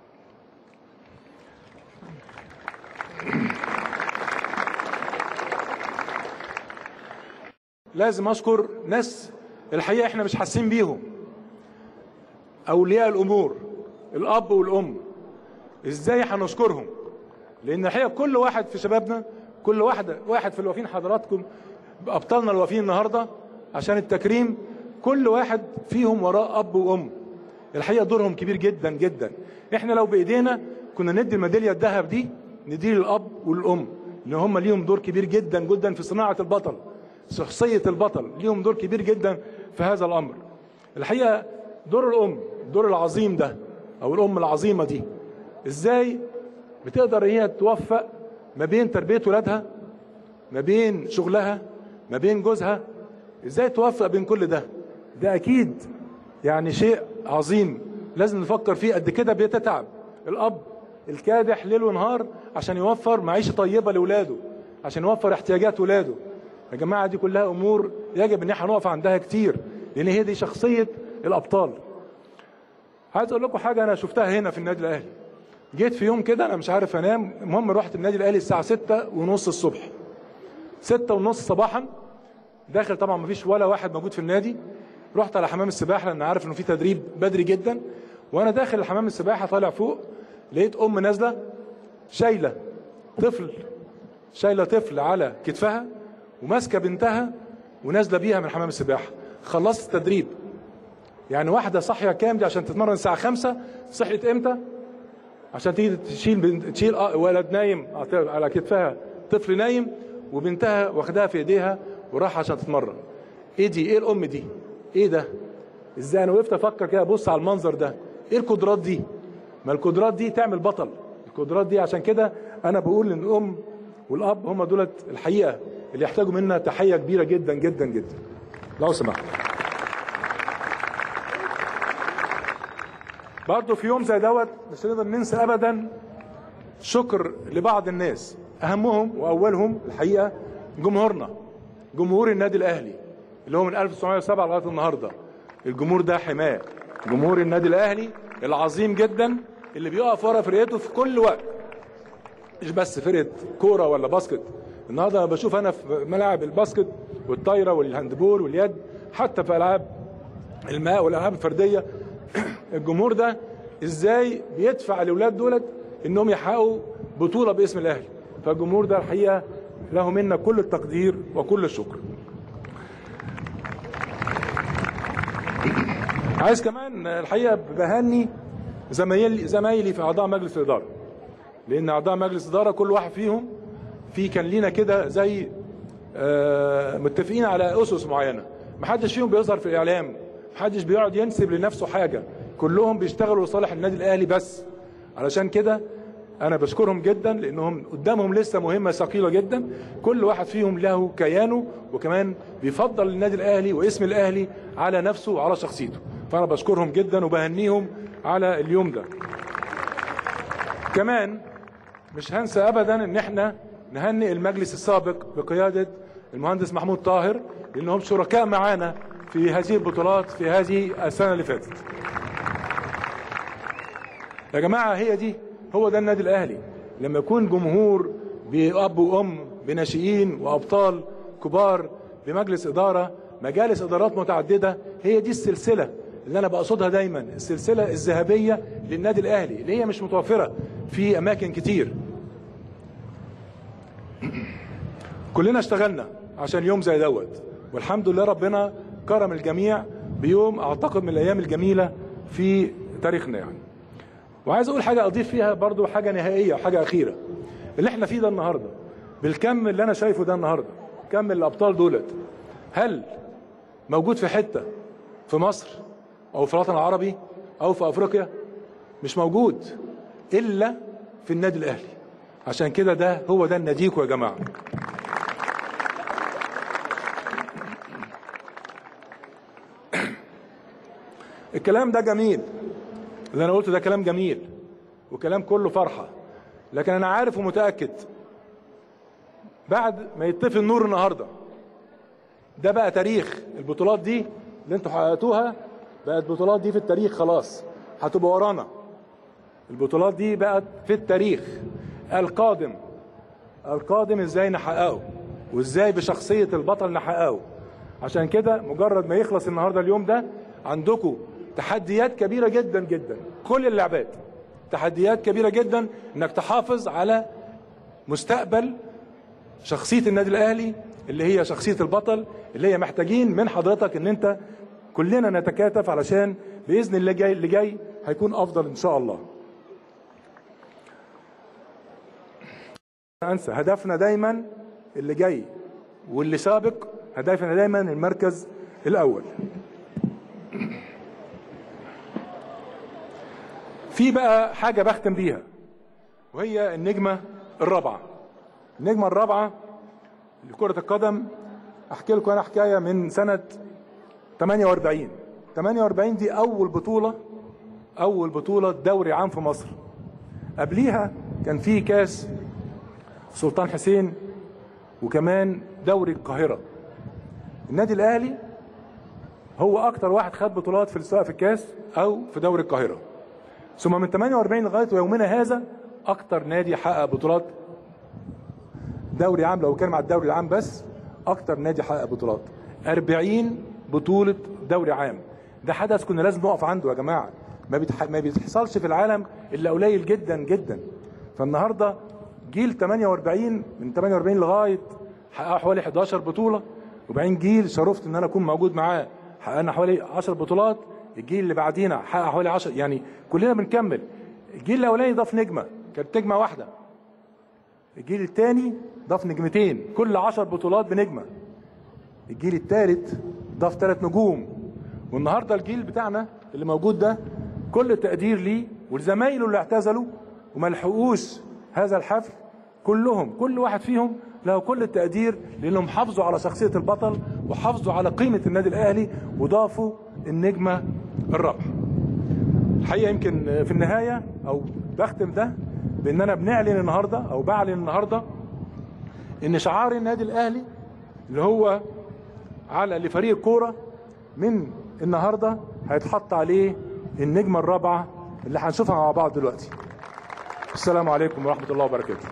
لازم اشكر ناس الحقيقه احنا مش حاسين بيهم اولياء الامور الاب والام ازاي هنشكرهم لان الحقيقه كل واحد في شبابنا كل واحده واحد في الوافين حضراتكم ابطالنا الوافين النهارده عشان التكريم كل واحد فيهم وراه اب وام الحقيقه دورهم كبير جدا جدا احنا لو بايدينا كنا ندي الميداليه الذهب دي ندي للاب والام ان هم ليهم دور كبير جدا جدا في صناعه البطل شخصيه البطل ليهم دور كبير جدا في هذا الامر الحقيقه دور الام الدور العظيم ده او الام العظيمه دي ازاي بتقدر هي توفق ما بين تربيه ولادها ما بين شغلها ما بين جوزها ازاي توفق بين كل ده ده اكيد يعني شيء عظيم لازم نفكر فيه قد كده بيتتعب الاب الكادح ليل ونهار عشان يوفر معيشه طيبه لاولاده عشان يوفر احتياجات ولاده يا جماعه دي كلها امور يجب ان احنا نقف عندها كتير لان هي دي شخصيه الابطال عايز اقول لكم حاجه انا شفتها هنا في النادي الاهلي جيت في يوم كده انا مش عارف انام المهم رحت النادي الاهلي الساعه ستة ونص الصبح ستة ونص صباحا داخل طبعا مفيش ولا واحد موجود في النادي رحت على حمام السباحه لان عارف انه في تدريب بدري جدا وانا داخل حمام السباحه طالع فوق لقيت ام نازله شايله طفل شايله طفل على كتفها وماسكه بنتها ونازله بيها من حمام السباحه خلصت التدريب يعني واحده صاحيه كام دي عشان تتمرن الساعه خمسة صحيت امتى عشان تيجي تشيل بنت تشيل آه ولد نايم على كتفها طفل نايم وبنتها واخداها في ايديها وراح عشان تتمرن ايه دي ايه الام دي ايه ده ازاي انا وقفت افكر كده ابص على المنظر ده ايه القدرات دي ما القدرات دي تعمل بطل القدرات دي عشان كده انا بقول ان الام والاب هم دولت الحقيقه اللي يحتاجوا منا تحيه كبيره جدا جدا جدا لو سمحت برضه في يوم زي دوت مش هنقدر ننسى ابدا شكر لبعض الناس اهمهم واولهم الحقيقه جمهورنا جمهور النادي الاهلي اللي هو من 1907 لغايه النهارده الجمهور ده حماه جمهور النادي الاهلي العظيم جدا اللي بيقف ورا فرقته في كل وقت مش بس فرقه كوره ولا باسكت النهارده انا بشوف انا في ملاعب الباسكت والطايره والهاندبول واليد حتى في العاب الماء والالعاب الفرديه الجمهور ده ازاي بيدفع الاولاد دولت انهم يحققوا بطوله باسم الاهلي فالجمهور ده الحقيقه له منا كل التقدير وكل الشكر عايز كمان الحقيقه بهني زمايلي زمايلي في اعضاء مجلس الاداره لان اعضاء مجلس الاداره كل واحد فيهم في كان لينا كده زي آه متفقين على اسس معينه محدش فيهم بيظهر في الاعلام محدش بيقعد ينسب لنفسه حاجه كلهم بيشتغلوا لصالح النادي الاهلي بس علشان كده انا بشكرهم جدا لانهم قدامهم لسه مهمه ثقيله جدا كل واحد فيهم له كيانه وكمان بيفضل النادي الاهلي واسم الاهلي على نفسه وعلى شخصيته فانا بشكرهم جدا وبهنيهم على اليوم ده كمان مش هنسى ابدا ان احنا نهنئ المجلس السابق بقياده المهندس محمود طاهر لانهم شركاء معانا في هذه البطولات في هذه السنه اللي فاتت يا جماعه هي دي هو ده النادي الاهلي لما يكون جمهور باب وام بناشئين وابطال كبار بمجلس اداره مجالس ادارات متعدده هي دي السلسله اللي انا بقصدها دايما السلسله الذهبيه للنادي الاهلي اللي هي مش متوفره في اماكن كتير كلنا اشتغلنا عشان يوم زي دوت والحمد لله ربنا كرم الجميع بيوم اعتقد من الايام الجميله في تاريخنا يعني وعايز اقول حاجه اضيف فيها برضو حاجه نهائيه وحاجه اخيره اللي احنا فيه ده النهارده بالكم اللي انا شايفه ده النهارده كم الابطال دولت هل موجود في حته في مصر او في الوطن العربي او في افريقيا مش موجود الا في النادي الاهلي عشان كده ده هو ده ناديكم يا جماعه الكلام ده جميل اللي انا قلته ده كلام جميل وكلام كله فرحه لكن انا عارف ومتاكد بعد ما يطفي النور النهارده ده بقى تاريخ البطولات دي اللي انتوا حققتوها بقت بطولات دي في التاريخ خلاص هتبقى ورانا البطولات دي بقت في التاريخ القادم القادم ازاي نحققه وازاي بشخصية البطل نحققه عشان كده مجرد ما يخلص النهاردة اليوم ده عندكم تحديات كبيرة جدا جدا كل اللعبات تحديات كبيرة جدا انك تحافظ على مستقبل شخصية النادي الأهلي اللي هي شخصية البطل اللي هي محتاجين من حضرتك ان انت كلنا نتكاتف علشان بإذن الله جاي اللي جاي هيكون أفضل إن شاء الله أنسى هدفنا دايما اللي جاي واللي سابق هدفنا دايما المركز الأول في بقى حاجة بختم بيها وهي النجمة الرابعة النجمة الرابعة لكرة القدم احكي لكم انا حكاية من سنة 48 48 دي اول بطولة اول بطولة دوري عام في مصر قبليها كان في كاس سلطان حسين وكمان دوري القاهرة النادي الاهلي هو اكتر واحد خد بطولات في سواء في الكاس او في دوري القاهرة ثم من 48 لغاية يومنا هذا اكتر نادي حقق بطولات دوري عام لو كان مع الدوري العام بس اكتر نادي حقق بطولات 40 بطولة دوري عام ده حدث كنا لازم نقف عنده يا جماعة ما بيتح... ما بيتحصلش في العالم الا قليل جدا جدا فالنهارده جيل 48 من 48 لغايه حققوا حوالي 11 بطوله وبعدين جيل شرفت ان انا اكون موجود معاه حققنا حوالي 10 بطولات الجيل اللي بعدينا حقق حوالي 10 يعني كلنا بنكمل الجيل الاولاني ضاف نجمه كانت نجمه واحده الجيل الثاني ضاف نجمتين كل 10 بطولات بنجمه الجيل الثالث ضاف ثلاث نجوم والنهارده الجيل بتاعنا اللي موجود ده كل التقدير ليه ولزمايله اللي اعتزلوا وما لحقوش هذا الحفل كلهم كل واحد فيهم له كل التقدير لانهم حافظوا على شخصيه البطل وحافظوا على قيمه النادي الاهلي وضافوا النجمه الرابعه. الحقيقه يمكن في النهايه او بختم ده بان انا بنعلن النهارده او بعلن النهارده ان شعار النادي الاهلي اللي هو على لفريق الكوره من النهارده هيتحط عليه النجمه الرابعه اللي هنشوفها مع بعض دلوقتي. السلام عليكم ورحمه الله وبركاته.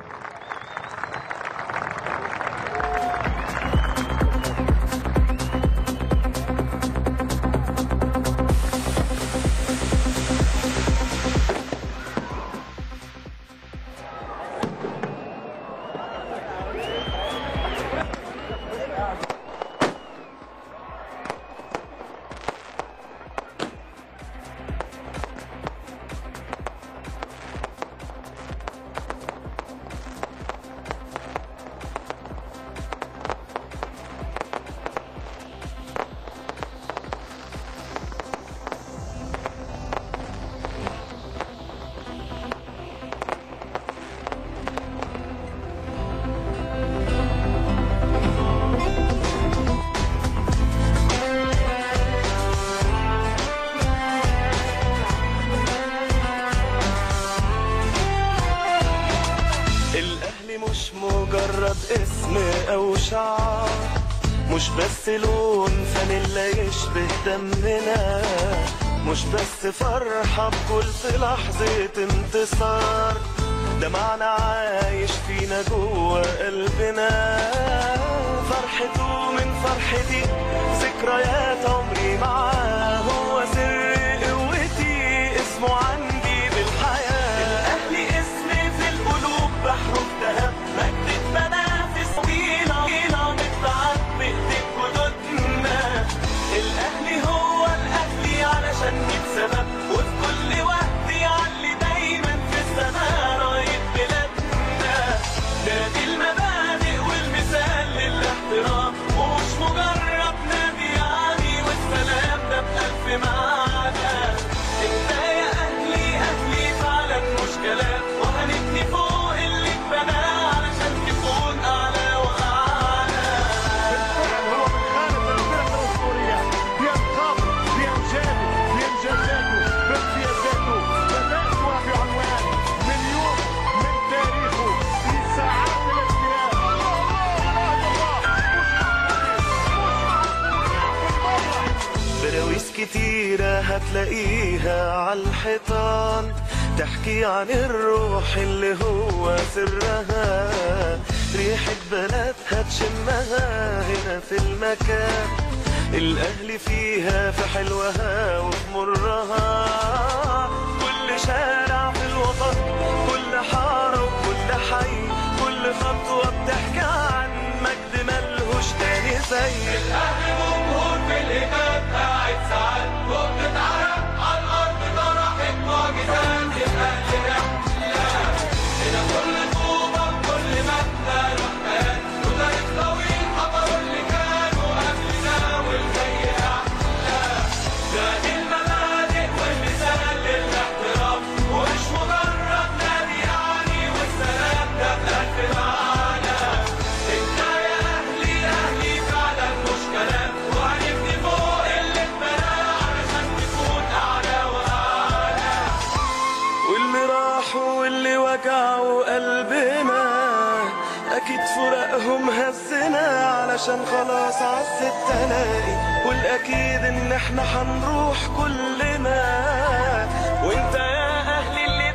الأهلي مش مجرد اسم أو شعار مش بس لون فانيلا يشبه دمنا مش بس فرحة بكل لحظة انتصار ده معنى عايش فينا جوه قلبنا فرحته من فرحتي ذكريات عمري معاه هو سر قوتي اسمه عندي بالحياة الأهلي اسمي في القلوب بحرف ذهب مجد اتبنى طويلة طويلة متبعت بإيديك جدودنا الأهلي هو الأهلي علشان سبب وفي كل وقت يعلي دايما في السماء راية بلادنا هتلاقيها على الحيطان تحكي عن الروح اللي هو سرها ريحة بلدها تشمها هنا في المكان الأهل فيها في حلوها وفي مرها كل شارع في الوطن كل حارة وكل حي كل خطوة بتحكي عن مجد ملهوش تاني زي الأهل جمهور في الإمام قاعد ساعات وقت عرق على الأرض طرحت معجزات الأهل رحلة هنا كل طوبة كل مبنى رحلات وتاريخ طويل حضروا اللي كانوا قبلنا والجاي أحلى ده المبادئ والمثال للاحترام ومش مجرد نادي يعني والسلام ده بألف معنى انت يا اهلي اهلي فعلا مش كلام وهنبني فوق اللي اتبنى علشان نكون اعلى واعلى واللي راحوا واللي وجعوا قلبنا اكيد فراقهم هزنا علشان خلاص عزت تلاقي والاكيد ان احنا هنروح كلنا وانت يا اهلي اللي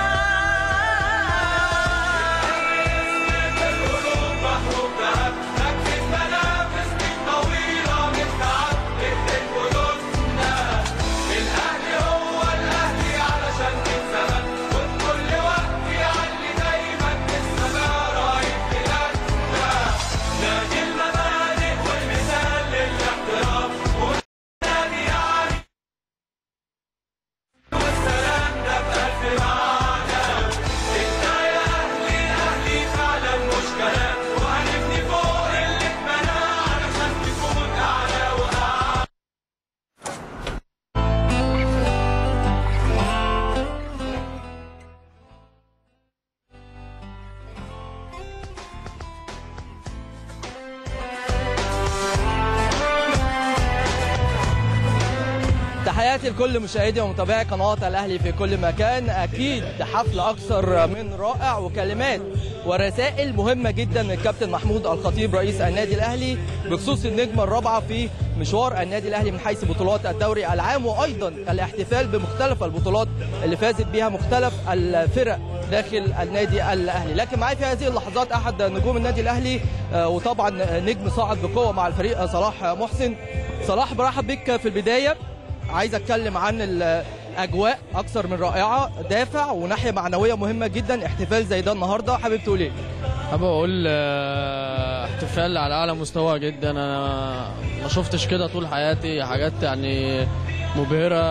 تحياتي لكل مشاهدي ومتابعي قناة الأهلي في كل مكان أكيد حفل أكثر من رائع وكلمات ورسائل مهمة جدا من الكابتن محمود الخطيب رئيس النادي الأهلي بخصوص النجمة الرابعة في مشوار النادي الأهلي من حيث بطولات الدوري العام وأيضا الاحتفال بمختلف البطولات اللي فازت بها مختلف الفرق داخل النادي الأهلي لكن معي في هذه اللحظات أحد نجوم النادي الأهلي آه، وطبعا نجم صاعد بقوة مع الفريق صلاح محسن صلاح برحب بك في البداية عايز اتكلم عن الاجواء اكثر من رائعه دافع وناحيه معنويه مهمه جدا احتفال زي ده النهارده حابب تقول ايه حابب اقول آه، احتفال على اعلى مستوى جدا انا ما شفتش كده طول حياتي حاجات يعني مبهره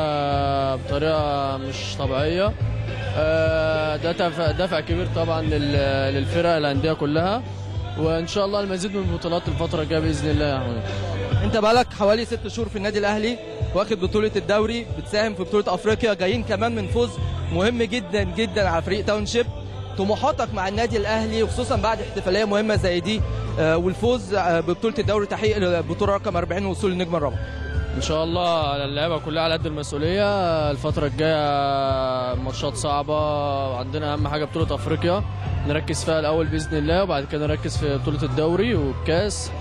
بطريقه مش طبيعيه آه، ده دافع دافع كبير طبعا لل- للفرق الانديه كلها وان شاء الله المزيد من البطولات الفتره الجايه باذن الله يا احمد انت بقالك حوالي ست شهور في النادي الاهلي واخد بطوله الدوري بتساهم في بطوله افريقيا جايين كمان من فوز مهم جدا جدا على فريق تاونشيب طموحاتك مع النادي الاهلي وخصوصا بعد احتفاليه مهمه زي دي آه، والفوز آه، ببطوله الدوري تحقيق البطوله رقم 40 ووصول النجمه الرابعه ان شاء الله اللعيبه كلها على قد المسؤوليه الفتره الجايه ماتشات صعبه عندنا اهم حاجه بطوله افريقيا نركز فيها الاول باذن الله وبعد كده نركز في بطوله الدوري والكاس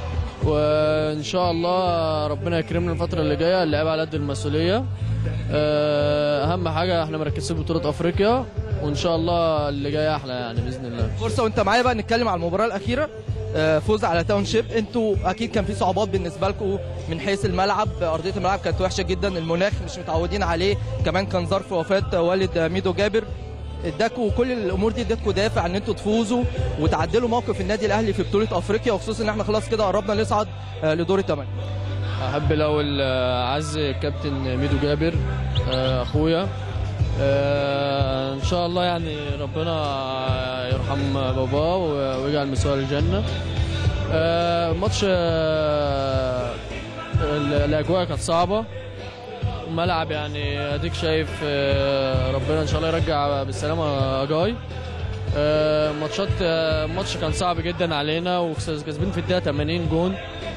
وان شاء الله ربنا يكرمنا الفتره اللي جايه اللعيبه على قد المسؤوليه آه، اهم حاجه احنا مركزين في بطوله افريقيا وان شاء الله اللي جاي احلى يعني باذن الله فرصه وانت معايا بقى نتكلم على المباراه الاخيره آه، فوز على تاون شيب انتوا اكيد كان في صعوبات بالنسبه لكم من حيث الملعب ارضيه الملعب كانت وحشه جدا المناخ مش متعودين عليه كمان كان ظرف وفاه والد ميدو جابر اداكوا كل الامور دي ادتكوا دافع ان انتوا تفوزوا وتعدلوا موقف النادي الاهلي في بطوله افريقيا وخصوصا ان احنا خلاص كده قربنا نصعد آه، لدور الثمانيه احب الاول آه، اعزي الكابتن ميدو جابر آه، اخويا آه، ان شاء الله يعني ربنا يرحم باباه و- ويجعل مسواه الجنه آه، الماتش آه، ال- الاجواء كانت صعبه الملعب يعني اديك شايف آه، ربنا ان شاء الله يرجع بالسلامه اجاي آه، ماتشات آه، الماتش كان صعب جدا علينا وكسبين في الدقيقه 80 جون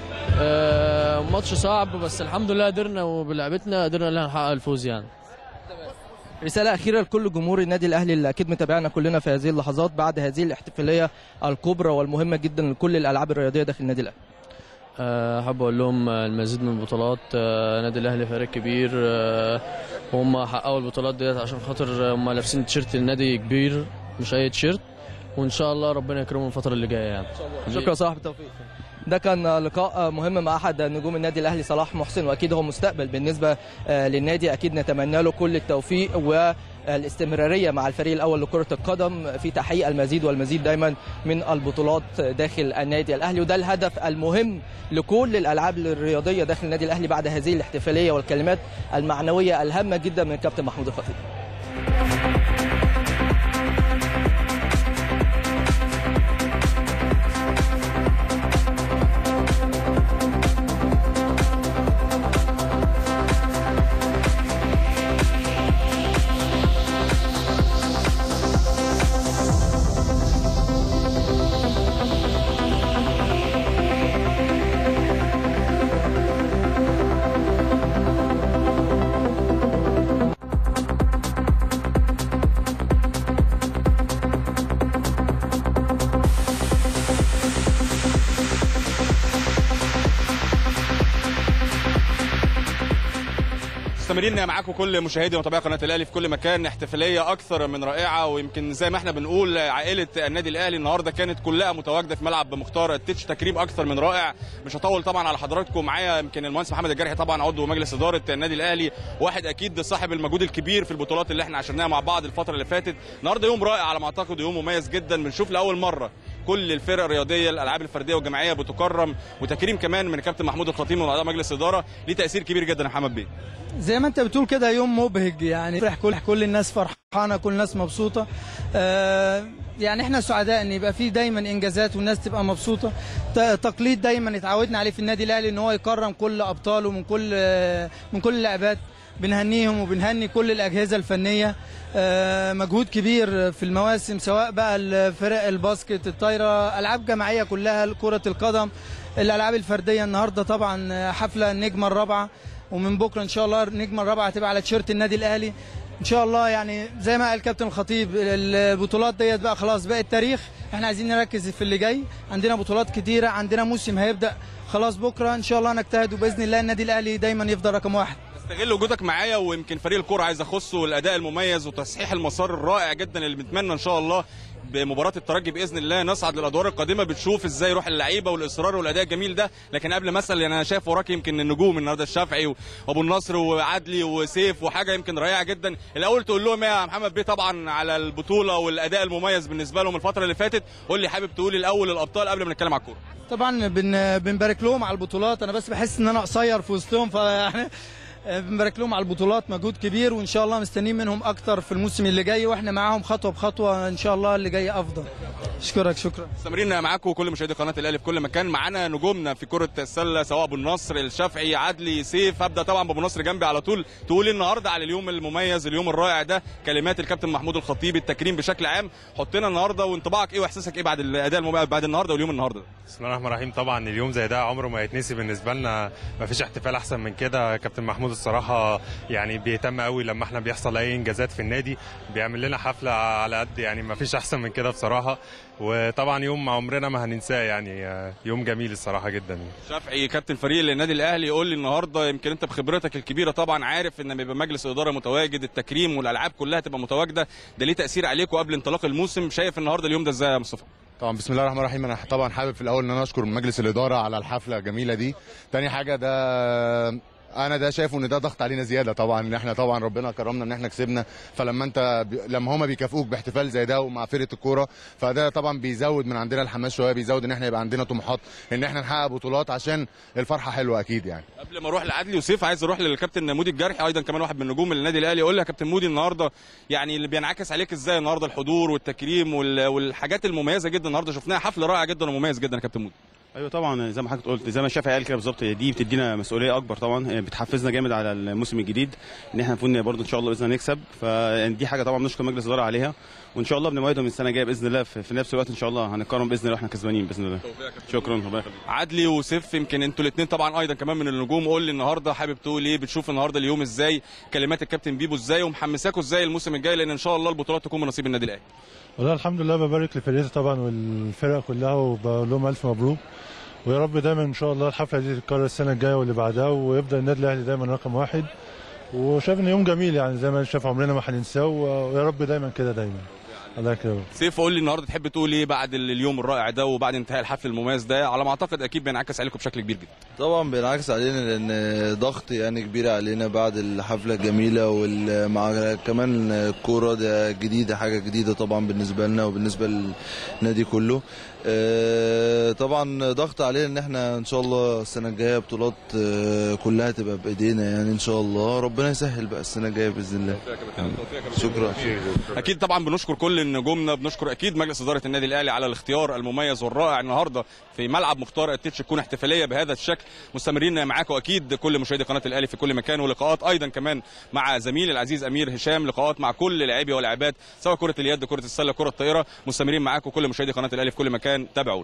آه، ماتش صعب بس الحمد لله قدرنا وبلعبتنا قدرنا ان احنا نحقق الفوز يعني رسالة أخيرة لكل جمهور النادي الأهلي اللي أكيد متابعنا كلنا في هذه اللحظات بعد هذه الاحتفالية الكبرى والمهمة جدا لكل الألعاب الرياضية داخل النادي الأهلي. آه، حابب اقول لهم آه، المزيد من البطولات آه، النادي الاهلي فريق كبير آه، وهم حققوا البطولات ديت عشان خاطر هم لابسين تيشيرت النادي كبير مش اي تيشيرت وان شاء الله ربنا يكرمهم الفتره اللي جايه يعني شكرا صلاح بالتوفيق ده كان لقاء مهم مع احد نجوم النادي الاهلي صلاح محسن واكيد هو مستقبل بالنسبه آه، للنادي اكيد نتمنى له كل التوفيق والاستمراريه مع الفريق الاول لكره القدم في تحقيق المزيد والمزيد دايما من البطولات داخل النادي الاهلي وده الهدف المهم لكل الالعاب الرياضيه داخل النادي الاهلي بعد هذه الاحتفاليه والكلمات المعنويه الهامه جدا من الكابتن محمود الخطيب مستمرين معاكم كل مشاهدي ومتابعي قناه الاهلي في كل مكان احتفاليه اكثر من رائعه ويمكن زي ما احنا بنقول عائله النادي الاهلي النهارده كانت كلها متواجده في ملعب مختار التتش تكريم اكثر من رائع مش هطول طبعا على حضراتكم معايا يمكن المهندس محمد الجرحي طبعا عضو مجلس اداره النادي الاهلي واحد اكيد صاحب المجهود الكبير في البطولات اللي احنا عشناها مع بعض الفتره اللي فاتت النهارده يوم رائع على ما اعتقد يوم مميز جدا بنشوف لاول مره كل الفرق الرياضيه الالعاب الفرديه والجماعيه بتكرم وتكريم كمان من الكابتن محمود الخطيب من اعضاء مجلس الاداره ليه تاثير كبير جدا يا محمد بيه زي ما انت بتقول كده يوم مبهج يعني فرح كل كل الناس فرحانه كل الناس مبسوطه آه يعني احنا سعداء ان يبقى في دايما انجازات والناس تبقى مبسوطه ت- تقليد دايما اتعودنا عليه في النادي الاهلي ان هو يكرم كل ابطاله من كل آه من كل اللاعبات بنهنيهم وبنهني كل الاجهزه الفنيه آه مجهود كبير في المواسم سواء بقى الفرق الباسكت الطايره العاب جماعيه كلها كره القدم الالعاب الفرديه النهارده طبعا حفله النجمه الرابعه ومن بكره ان شاء الله النجمه الرابعه هتبقى على تيشيرت النادي الاهلي ان شاء الله يعني زي ما قال الكابتن الخطيب البطولات ديت بقى خلاص بقت تاريخ احنا عايزين نركز في اللي جاي عندنا بطولات كتيره عندنا موسم هيبدا خلاص بكره ان شاء الله نجتهد وباذن الله النادي الاهلي دايما يفضل رقم واحد استغل وجودك معايا ويمكن فريق الكوره عايز اخصه الاداء المميز وتصحيح المسار الرائع جدا اللي بنتمنى ان شاء الله بمباراه الترجي باذن الله نصعد للادوار القادمه بتشوف ازاي روح اللعيبه والاصرار والاداء الجميل ده لكن قبل مثلا انا شايف وراك يمكن النجوم النهارده الشافعي وابو النصر وعدلي وسيف وحاجه يمكن رائعه جدا الاول تقول لهم يا محمد بيه طبعا على البطوله والاداء المميز بالنسبه لهم الفتره اللي فاتت قول لي حابب تقول الاول الابطال قبل ما نتكلم على الكوره طبعا بن بنبارك لهم على البطولات انا بس بحس ان انا قصير في وسطهم فيعني بنبارك لهم على البطولات مجهود كبير وان شاء الله مستنيين منهم اكتر في الموسم اللي جاي واحنا معاهم خطوه بخطوه ان شاء الله اللي جاي افضل اشكرك شكرا مستمرين معاكم كل مشاهدي قناه الاهلي في كل مكان معانا نجومنا في كره السله سواء ابو النصر الشافعي عدلي سيف هبدا طبعا بابو النصر جنبي على طول تقول النهارده على اليوم المميز اليوم الرائع ده كلمات الكابتن محمود الخطيب التكريم بشكل عام حط لنا النهارده وانطباعك ايه واحساسك ايه بعد الاداء المميز بعد النهارده واليوم النهارده بسم الله الرحمن الرحيم طبعا اليوم زي ده عمره ما يتنسي بالنسبه لنا ما فيش احتفال احسن من كده كابتن محمود الصراحه يعني بيهتم قوي لما احنا بيحصل اي انجازات في النادي بيعمل لنا حفله على قد يعني ما فيش احسن من كده بصراحه وطبعا يوم عمرنا ما هننساه يعني يوم جميل الصراحه جدا شافعي كابتن فريق النادي الاهلي يقول لي النهارده يمكن انت بخبرتك الكبيره طبعا عارف ان لما يبقى مجلس اداره متواجد التكريم والالعاب كلها تبقى متواجده ده ليه تاثير عليكم قبل انطلاق الموسم شايف النهارده اليوم ده ازاي يا مصطفى طبعا بسم الله الرحمن الرحيم انا طبعا حابب في الاول ان انا اشكر مجلس الاداره على الحفله الجميله دي تاني حاجه ده انا ده شايفه ان ده ضغط علينا زياده طبعا ان احنا طبعا ربنا كرمنا ان احنا كسبنا فلما انت ب... لما هما بيكافئوك باحتفال زي ده ومع فرقه الكوره فده طبعا بيزود من عندنا الحماس شويه بيزود ان احنا يبقى عندنا طموحات ان احنا نحقق بطولات عشان الفرحه حلوه اكيد يعني قبل ما اروح لعدلي وسيف عايز اروح للكابتن مودي الجرحي ايضا كمان واحد من نجوم النادي الاهلي يقول لي يا كابتن مودي النهارده يعني اللي بينعكس عليك ازاي النهارده الحضور والتكريم وال... والحاجات المميزه جدا النهارده شفناها حفله رائعه جدا ومميز جدا يا كابتن مودي ايوه طبعا زي ما حضرتك قلت زي ما الشافعي قال كده بالظبط دي بتدينا مسؤوليه اكبر طبعا بتحفزنا جامد على الموسم الجديد ان احنا المفروض برضه ان شاء الله باذن الله نكسب فدي حاجه طبعا نشكر مجلس الاداره عليها وان شاء الله بنواجههم السنه الجايه باذن الله في, في نفس الوقت ان شاء الله هنتكرم باذن الله واحنا كسبانين باذن الله شكرا ربنا يخليك عدلي وسيف يمكن انتوا الاثنين طبعا ايضا كمان من النجوم قول لي النهارده حابب تقول ايه بتشوف النهارده اليوم ازاي كلمات الكابتن بيبو ازاي ومحمساكوا ازاي الموسم الجاي لان ان شاء الله البطولات تكون من نصيب النادي الاهلي والله الحمد لله ببارك لفريقي طبعا والفرقه كلها وبقول لهم الف مبروك ويا رب دايما ان شاء الله الحفله دي تتكرر السنه الجايه واللي بعدها ويفضل النادي الاهلي دايما رقم واحد وشايف ان يوم جميل يعني زي ما شايف عمرنا ما هننساه ويا رب دايما كده دايما الله يكرمك سيف قول لي النهارده تحب تقول ايه بعد اليوم الرائع ده وبعد انتهاء الحفل المميز ده على ما اعتقد اكيد بينعكس عليكم بشكل كبير جدا طبعا بينعكس علينا لان ضغط يعني كبير علينا بعد الحفله الجميله ومع كمان الكوره ده جديده حاجه جديده طبعا بالنسبه لنا وبالنسبه للنادي كله آه، طبعا ضغط علينا ان احنا ان شاء الله السنه الجايه بطولات آه، كلها تبقى بايدينا يعني ان شاء الله ربنا يسهل بقى السنه الجايه باذن الله شكرا اكيد طبعا بنشكر كل نجومنا بنشكر اكيد مجلس اداره النادي الاهلي على الاختيار المميز والرائع النهارده في ملعب مختار التتش تكون احتفاليه بهذا الشكل مستمرين معاكم اكيد كل مشاهدي قناه الاهلي في كل مكان ولقاءات ايضا كمان مع زميلي العزيز امير هشام لقاءات مع كل لاعبي ولاعبات سواء كره اليد كره السله كره الطائره مستمرين معاكم كل مشاهدي قناه الاهلي في كل مكان تابعونا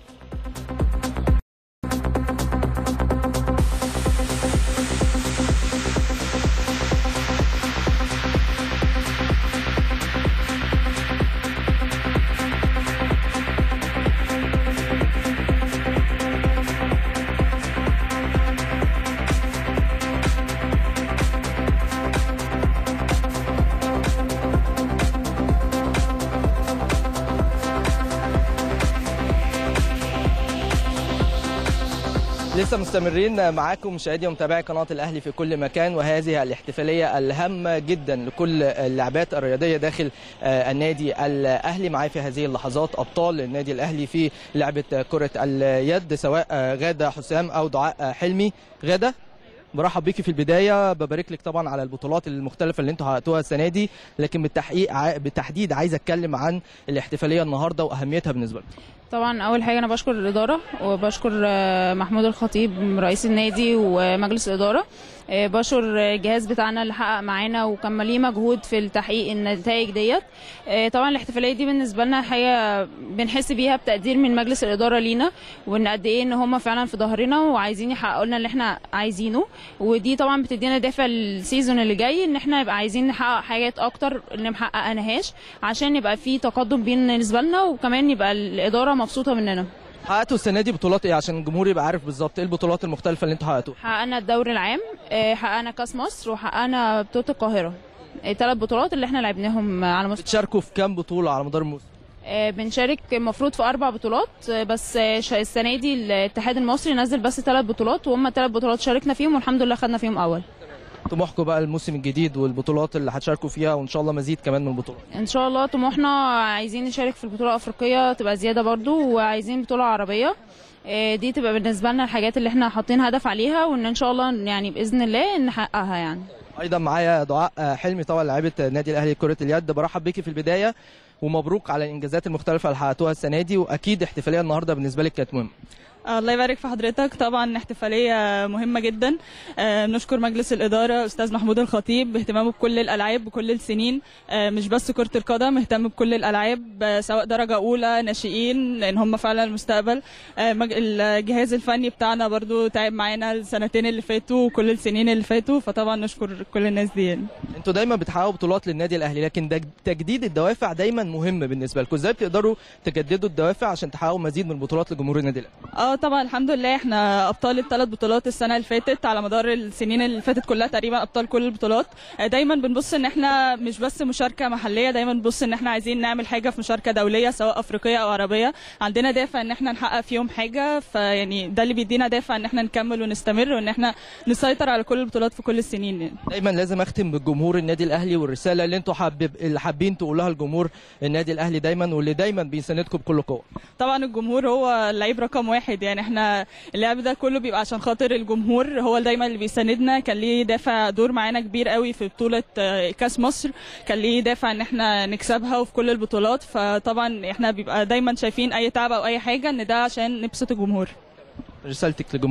لسه مستمرين معاكم مشاهدي ومتابعي قناه الاهلي في كل مكان وهذه الاحتفاليه الهامه جدا لكل اللاعبات الرياضيه داخل آه، النادي الاهلي معايا في هذه اللحظات ابطال النادي الاهلي في لعبه كره اليد سواء آه، غاده حسام او دعاء آه، حلمي غاده برحب بيكي في البدايه ببارك لك طبعا على البطولات المختلفه اللي انتوا حققتوها السنه دي لكن بالتحقيق ع- بالتحديد عايز اتكلم عن الاحتفاليه النهارده واهميتها بالنسبه لكم طبعا اول حاجه انا بشكر الاداره وبشكر آه، محمود الخطيب رئيس النادي ومجلس الاداره آه، بشكر الجهاز بتاعنا اللي حقق معانا وكان ليه مجهود في تحقيق النتائج ديت آه، طبعا الاحتفاليه دي بالنسبه لنا حاجه بنحس بيها بتقدير من مجلس الاداره لينا وان قد ايه ان هم فعلا في ظهرنا وعايزين يحققوا لنا اللي احنا عايزينه ودي طبعا بتدينا دافع السيزون اللي جاي ان احنا نبقى عايزين نحقق حاجات اكتر اللي محققناهاش عشان يبقى في تقدم بالنسبه لنا وكمان يبقى الاداره مبسوطه مننا حققتوا السنه دي بطولات ايه عشان الجمهور يبقى عارف بالظبط ايه البطولات المختلفه اللي انتوا حققتوها حققنا الدوري العام آه، حققنا كاس مصر وحققنا بطوله القاهره ثلاث بطولات اللي احنا لعبناهم على مستوى بتشاركوا في كام بطوله على مدار الموسم آه، بنشارك المفروض في اربع بطولات آه، بس آه، ش- السنه دي الاتحاد المصري نزل بس ثلاث بطولات وهم ثلاث بطولات شاركنا فيهم والحمد لله خدنا فيهم اول طموحكم بقى الموسم الجديد والبطولات اللي هتشاركوا فيها وان شاء الله مزيد كمان من البطولات ان شاء الله طموحنا عايزين نشارك في البطوله الافريقيه تبقى زياده برضو وعايزين بطوله عربيه آه، دي تبقى بالنسبه لنا الحاجات اللي احنا حاطين هدف عليها وان ان شاء الله يعني باذن الله نحققها يعني ايضا معايا دعاء آه، حلمي طبعا لاعيبه النادي الاهلي كره اليد برحب بيكي في البدايه ومبروك على الانجازات المختلفه اللي حققتوها السنه دي واكيد احتفاليه النهارده بالنسبه لك كانت مهمه الله يبارك في حضرتك طبعا احتفالية مهمة جدا آه، نشكر مجلس الإدارة أستاذ محمود الخطيب باهتمامه بكل الألعاب بكل السنين آه، مش بس كرة القدم اهتم بكل الألعاب آه، سواء درجة أولى ناشئين لأن هم فعلا المستقبل آه، مج- الجهاز الفني بتاعنا برضو تعب معانا السنتين اللي فاتوا وكل السنين اللي فاتوا فطبعا نشكر كل الناس دي يعني. انتوا دايما بتحققوا بطولات للنادي الاهلي لكن ده تجديد الدوافع دايما مهم بالنسبه لكم ازاي بتقدروا تجددوا الدوافع عشان تحققوا مزيد من البطولات لجمهور النادي الاهلي اه طبعا الحمد لله احنا ابطال الثلاث بطولات السنه اللي فاتت على مدار السنين اللي فاتت كلها تقريبا ابطال كل البطولات آه، دايما بنبص ان احنا مش بس مشاركه محليه دايما بنبص ان احنا عايزين نعمل حاجه في مشاركه دوليه سواء افريقيه او عربيه عندنا دافع ان احنا نحقق فيهم حاجه فيعني ده اللي بيدينا دافع ان احنا نكمل ونستمر وان احنا نسيطر على كل البطولات في كل السنين يعني. دايما لازم اختم بالجمهور النادي الاهلي والرساله اللي انتوا حابب اللي حابين تقولوها لجمهور النادي الاهلي دايما واللي دايما بيساندكم بكل قوه طبعا الجمهور هو اللعيب رقم واحد يعني احنا اللعب ده كله بيبقى عشان خاطر الجمهور هو دايما اللي بيساندنا كان ليه دافع دور معانا كبير قوي في بطولة آه، كاس مصر كان ليه دافع ان احنا نكسبها وفي كل البطولات فطبعا احنا بيبقى دايما شايفين اي تعب او اي حاجة ان ده عشان نبسط الجمهور رسالتك للجمهور ايه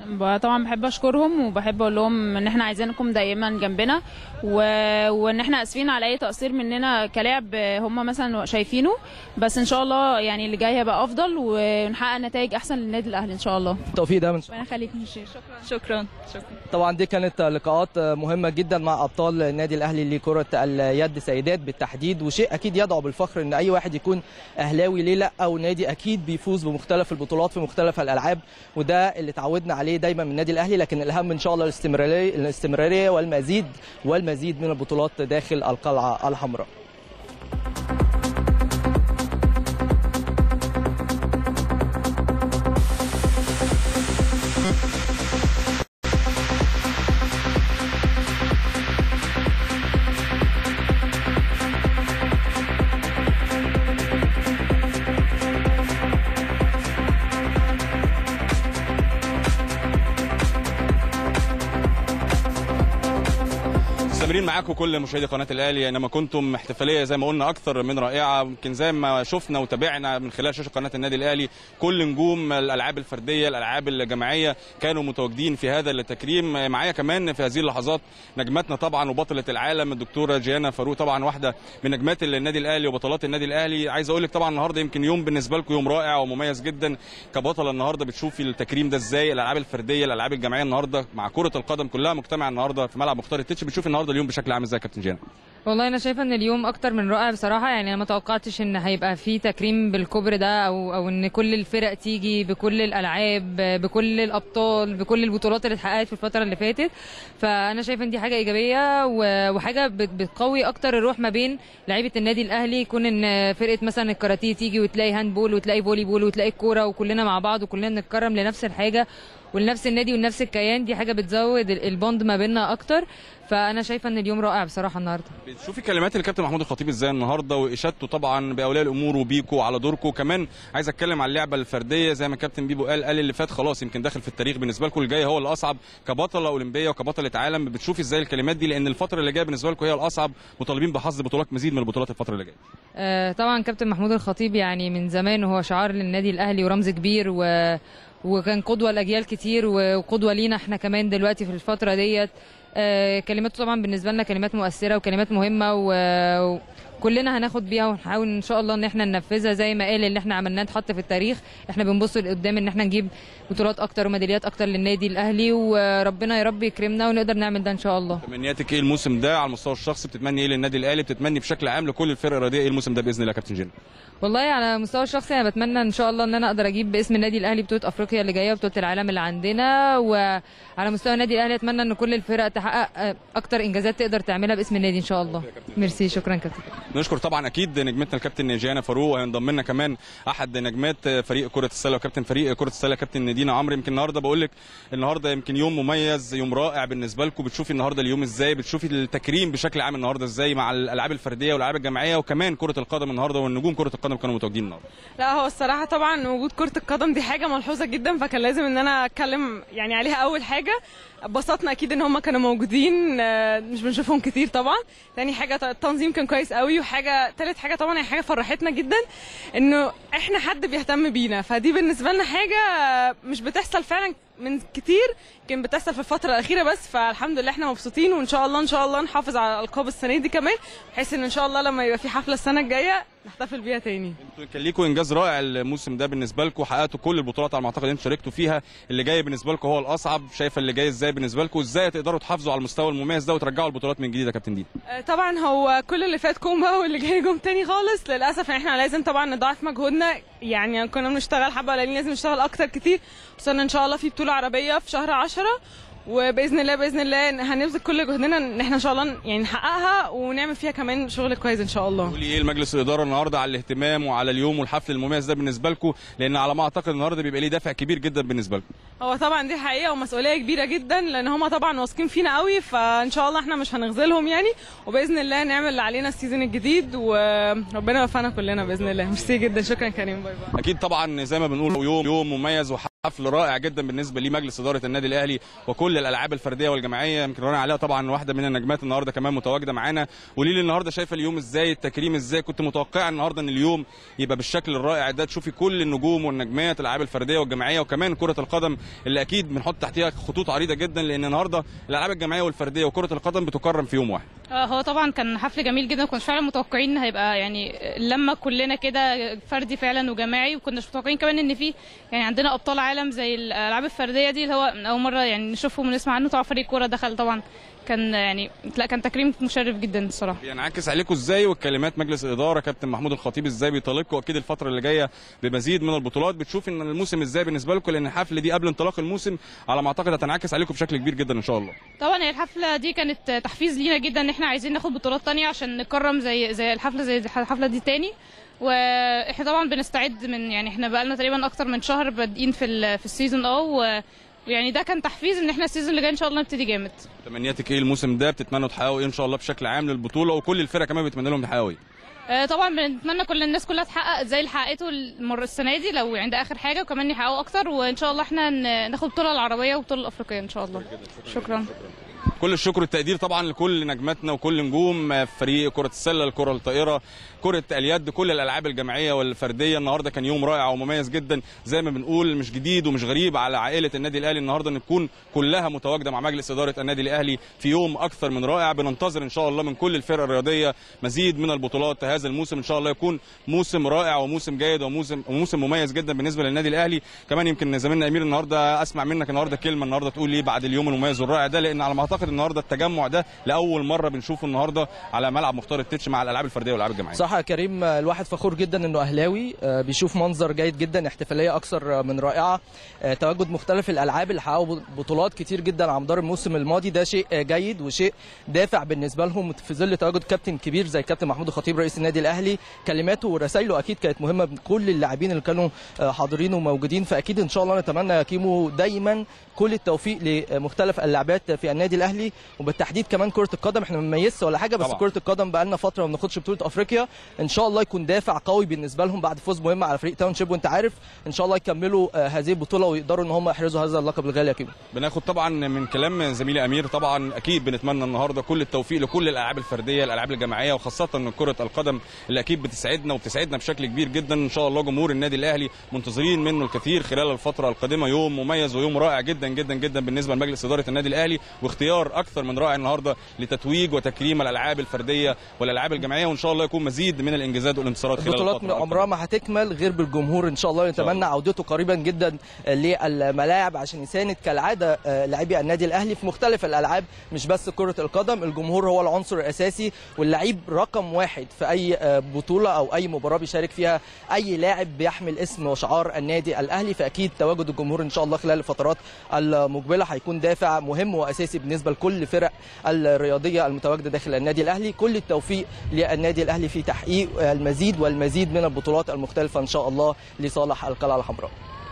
ب- طبعا بحب اشكرهم وبحب اقول لهم ان احنا عايزينكم دايما جنبنا و... وان احنا اسفين على اي تقصير مننا كلاعب هم مثلا شايفينه بس ان شاء الله يعني اللي جاي هيبقى افضل ونحقق نتائج احسن للنادي الاهلي ان شاء الله التوفيق ده من ربنا يخليك يا شيخ شكرا شكرا شكرا طبعا دي كانت لقاءات مهمه جدا مع ابطال النادي الاهلي لكره اليد سيدات بالتحديد وشيء اكيد يدعو بالفخر ان اي واحد يكون اهلاوي ليه لا او نادي اكيد بيفوز بمختلف البطولات في مختلف الالعاب وده اللي اتعودنا عليه دايما من النادي الاهلي لكن الاهم ان شاء الله الاستمراريه الاستمراريه والمزيد والمزيد من البطولات داخل القلعه الحمراء مستمرين معاكم كل مشاهدي قناه الاهلي انما كنتم احتفاليه زي ما قلنا اكثر من رائعه يمكن زي ما شفنا وتابعنا من خلال شاشه قناه النادي الاهلي كل نجوم الالعاب الفرديه الالعاب الجماعيه كانوا متواجدين في هذا التكريم معايا كمان في هذه اللحظات نجمتنا طبعا وبطله العالم الدكتوره جيانا فاروق طبعا واحده من نجمات النادي الاهلي وبطلات النادي الاهلي عايز اقول لك طبعا النهارده يمكن يوم بالنسبه لكم يوم رائع ومميز جدا كبطله النهارده بتشوفي التكريم ده ازاي الالعاب الفرديه الالعاب الجماعيه النهارده مع كره القدم كلها مجتمعه النهارده في ملعب مختار التتش بتشوفي النهارده اليوم بشكل عام ازاي يا كابتن جيانا والله انا شايفه ان اليوم اكتر من رائع بصراحه يعني انا ما توقعتش ان هيبقى في تكريم بالكبر ده او او ان كل الفرق تيجي بكل الالعاب بكل الابطال بكل البطولات اللي اتحققت في الفتره اللي فاتت فانا شايفه ان دي حاجه ايجابيه و- وحاجه بت- بتقوي اكتر الروح ما بين لعيبه النادي الاهلي يكون ان فرقه مثلا الكاراتيه تيجي وتلاقي هاند بول وتلاقي فولي بول وتلاقي الكوره وكلنا مع بعض وكلنا بنتكرم لنفس الحاجه ولنفس النادي ولنفس الكيان دي حاجه بتزود ال- البوند ما بيننا اكتر فانا شايفه ان اليوم رائع بصراحه النهارده بتشوفي كلمات الكابتن محمود الخطيب ازاي النهارده واشادته طبعا باولياء الامور وبيكو على دوركم كمان عايز اتكلم على اللعبه الفرديه زي ما الكابتن بيبو قال قال اللي فات خلاص يمكن داخل في التاريخ بالنسبه لكم الجاي هو الاصعب كبطله اولمبيه وكبطله عالم بتشوفي ازاي الكلمات دي لان الفتره اللي جايه بالنسبه لكم هي الاصعب مطالبين بحظ بطولات مزيد من البطولات الفتره اللي جايه آه، طبعا كابتن محمود الخطيب يعني من زمان هو شعار للنادي الاهلي ورمز كبير و... وكان قدوه لاجيال كتير و- وقدوه لينا احنا كمان دلوقتي في الفتره ديت آه، كلماته طبعا بالنسبه لنا كلمات مؤثره وكلمات مهمه و- وكلنا هناخد بيها ونحاول ان شاء الله ان احنا ننفذها زي ما قال اللي احنا عملناه اتحط في التاريخ احنا بنبص لقدام ان احنا نجيب بطولات اكتر وميداليات اكتر للنادي الاهلي وربنا يا رب يكرمنا ونقدر نعمل ده ان شاء الله تمنياتك ايه الموسم ده على المستوى الشخصي بتتمني ايه للنادي الاهلي بتتمني بشكل عام لكل الفرق الرياضيه ايه الموسم ده باذن الله يا كابتن جينا والله على المستوى الشخصي انا بتمنى ان شاء الله ان انا اقدر اجيب باسم النادي الاهلي بطوله افريقيا اللي جايه وبطوله العالم اللي عندنا وعلى مستوى النادي الاهلي اتمنى ان كل الفرق تحقق آه، اكتر انجازات تقدر تعملها باسم النادي ان شاء الله ميرسي شكرا كابتن نشكر طبعا اكيد نجمتنا الكابتن جيانا فاروق وهينضم لنا كمان احد نجمات فريق كره السله وكابتن فريق كره السله كابتن دينا عمرو يمكن النهارده بقول لك النهارده يمكن يوم مميز يوم رائع بالنسبه لكم بتشوفي النهارده اليوم ازاي بتشوفي التكريم بشكل عام النهارده ازاي مع الالعاب الفرديه والالعاب الجماعيه وكمان كره القدم النهارده والنجوم كره القدم كانوا متواجدين النهارده لا هو الصراحة طبعا وجود كرة القدم دي حاجة ملحوظة جدا فكان لازم ان انا اتكلم يعني عليها اول حاجة اتبسطنا اكيد ان هم كانوا موجودين آه، مش بنشوفهم كتير طبعا تاني حاجة ط- التنظيم كان كويس قوي وحاجة تالت حاجة طبعا هي حاجة فرحتنا جدا انه احنا حد بيهتم بينا فدي بالنسبة لنا حاجة آه، مش بتحصل فعلا من كتير يمكن بتحصل في الفترة الأخيرة بس فالحمد لله احنا مبسوطين وإن شاء الله إن شاء الله نحافظ على الألقاب السنة دي كمان بحيث إن إن شاء الله لما يبقى في حفلة السنة الجاية نحتفل بيها تاني كان ليكم انجاز رائع الموسم ده بالنسبه لكم حققتوا كل البطولات على ما اعتقد انتوا شاركتوا فيها اللي جاي بالنسبه لكم هو الاصعب شايفه اللي جاي ازاي بالنسبه لكم ازاي تقدروا تحافظوا على المستوى المميز ده وترجعوا البطولات من جديد يا كابتن دي آه، طبعا هو كل اللي فات كوم بقى واللي جاي جوم تاني خالص للاسف احنا لازم طبعا نضاعف مجهودنا يعني كنا بنشتغل حبه قليلين لازم نشتغل اكتر كتير خصوصا ان شاء الله في بطوله عربيه في شهر 10 وباذن الله باذن الله هنبذل كل جهدنا ان احنا ان شاء الله يعني نحققها ونعمل فيها كمان شغل كويس ان شاء الله قولي ايه المجلس الاداره النهارده على الاهتمام وعلى اليوم والحفل المميز ده بالنسبه لكم لان على ما اعتقد النهارده بيبقى ليه دافع كبير جدا بالنسبه لكم هو طبعا دي حقيقه ومسؤوليه كبيره جدا لان هم طبعا واثقين فينا قوي فان شاء الله احنا مش هنخذلهم يعني وباذن الله نعمل اللي علينا السيزون الجديد وربنا يوفقنا كلنا باذن الله ميرسي جدا شكرا كريم باي باي اكيد طبعا زي ما بنقول يوم يوم مميز وح... حفل رائع جدا بالنسبه لمجلس اداره النادي الاهلي وكل الالعاب الفرديه والجماعيه يمكن رانا عليها طبعا واحده من النجمات النهارده كمان متواجده معانا قولي لي النهارده شايفه اليوم ازاي التكريم ازاي كنت متوقعه النهارده ان اليوم يبقى بالشكل الرائع ده تشوفي كل النجوم والنجمات الالعاب الفرديه والجماعيه وكمان كره القدم اللي اكيد بنحط تحتها خطوط عريضه جدا لان النهارده الالعاب الجماعيه والفرديه وكره القدم بتكرم في يوم واحد آه، هو طبعا كان حفل جميل جدا كنا فعلا متوقعين ان هيبقى يعني لما كلنا كده فردي فعلا وجماعي وكناش متوقعين كمان ان في يعني عندنا ابطال عالم زي الالعاب الفرديه دي اللي هو من اول مره يعني نشوفهم ونسمع عنه طبعا فريق كوره دخل طبعا كان يعني لا كان تكريم مشرف جدا الصراحه بينعكس عليكم ازاي والكلمات مجلس الاداره كابتن محمود الخطيب ازاي بيطالبكم اكيد الفتره اللي جايه بمزيد من البطولات بتشوف ان الموسم ازاي بالنسبه لكم لان الحفله دي قبل انطلاق الموسم على ما اعتقد هتنعكس عليكم بشكل كبير جدا ان شاء الله طبعا هي الحفله دي كانت تحفيز لينا جدا ان احنا عايزين ناخد بطولات تانية عشان نكرم زي زي الحفله زي الحفله دي تاني واحنا طبعا بنستعد من يعني احنا بقالنا تقريبا اكتر من شهر بادئين في ال- في السيزون اه و- ويعني ده كان تحفيز ان احنا السيزون اللي جاي ان شاء الله نبتدي جامد تمنياتك ايه الموسم ده بتتمنوا تحققوا ايه ان شاء الله بشكل عام للبطوله وكل الفرق كمان بتمنى لهم يحققوا ايه آه، طبعا بنتمنى كل الناس كلها تحقق زي اللي حققته المره السنه دي لو عند اخر حاجه وكمان يحققوا اكتر وان شاء الله احنا ن- ناخد البطوله العربيه والبطوله الافريقيه ان شاء الله شكرا كل الشكر والتقدير طبعا لكل نجماتنا وكل نجوم فريق كرة السلة الكرة الطائرة كرة اليد كل الألعاب الجماعية والفردية النهاردة كان يوم رائع ومميز جدا زي ما بنقول مش جديد ومش غريب على عائلة النادي الأهلي النهاردة أن تكون كلها متواجدة مع مجلس إدارة النادي الأهلي في يوم أكثر من رائع بننتظر إن شاء الله من كل الفرق الرياضية مزيد من البطولات هذا الموسم إن شاء الله يكون موسم رائع وموسم جيد وموسم وموسم مميز جدا بالنسبة للنادي الأهلي كمان يمكن زميلنا أمير النهاردة أسمع منك النهاردة كلمة النهاردة تقول لي بعد اليوم المميز والرائع ده لأن على ما أعتقد النهاردة التجمع ده لأول مرة بنشوفه النهاردة على ملعب مختار التتش مع الألعاب الفردية والألعاب الجماعية صح يا كريم الواحد فخور جدا انه اهلاوي آه، بيشوف منظر جيد جدا احتفاليه اكثر آه، من رائعه آه، تواجد مختلف الالعاب اللي حققوا بطولات كتير جدا على مدار الموسم الماضي ده شيء آه، جيد وشيء دافع بالنسبه لهم في ظل تواجد كابتن كبير زي كابتن محمود الخطيب رئيس النادي الاهلي كلماته ورسائله اكيد كانت مهمه بكل اللاعبين اللي كانوا آه، حاضرين وموجودين فاكيد ان شاء الله نتمنى يا كيمو دايما كل التوفيق لمختلف اللعبات في النادي الاهلي وبالتحديد كمان كره القدم احنا ما بنميزش ولا حاجه بس طبعا. كره القدم بقى لنا فتره ما بناخدش بطوله افريقيا ان شاء الله يكون دافع قوي بالنسبه لهم بعد فوز مهم على فريق تاون شيب وانت عارف ان شاء الله يكملوا آه، هذه البطوله ويقدروا ان هم يحرزوا هذا اللقب الغالي يا كيمو بناخد طبعا من كلام زميلي امير طبعا اكيد بنتمنى النهارده كل التوفيق لكل الالعاب الفرديه الالعاب الجماعيه وخاصه ان كره القدم اللي اكيد بتسعدنا وبتسعدنا بشكل كبير جدا ان شاء الله جمهور النادي الاهلي منتظرين منه الكثير خلال الفتره القادمه يوم مميز ويوم رائع جدا جدا جدا بالنسبه لمجلس اداره النادي الاهلي واختيار اكثر من رائع النهارده لتتويج وتكريم الالعاب الفرديه والالعاب الجماعيه وان شاء الله يكون مزيد من الانجازات والانتصارات خلال البطولات الفتره عمرها ما هتكمل غير بالجمهور ان شاء الله نتمنى عودته قريبا جدا للملاعب عشان يساند كالعاده آه، لاعبي النادي الاهلي في مختلف الالعاب مش بس كره القدم الجمهور هو العنصر الاساسي واللعيب رقم واحد في اي آه، بطوله او اي مباراه بيشارك فيها اي لاعب بيحمل اسم وشعار النادي الاهلي فاكيد تواجد الجمهور ان شاء الله خلال الفترات المقبله هيكون دافع مهم واساسي بالنسبه لكل فرق الرياضيه المتواجده داخل النادي الاهلي كل التوفيق للنادي الاهلي في تحقيق المزيد والمزيد من البطولات المختلفه ان شاء الله لصالح القلعه الحمراء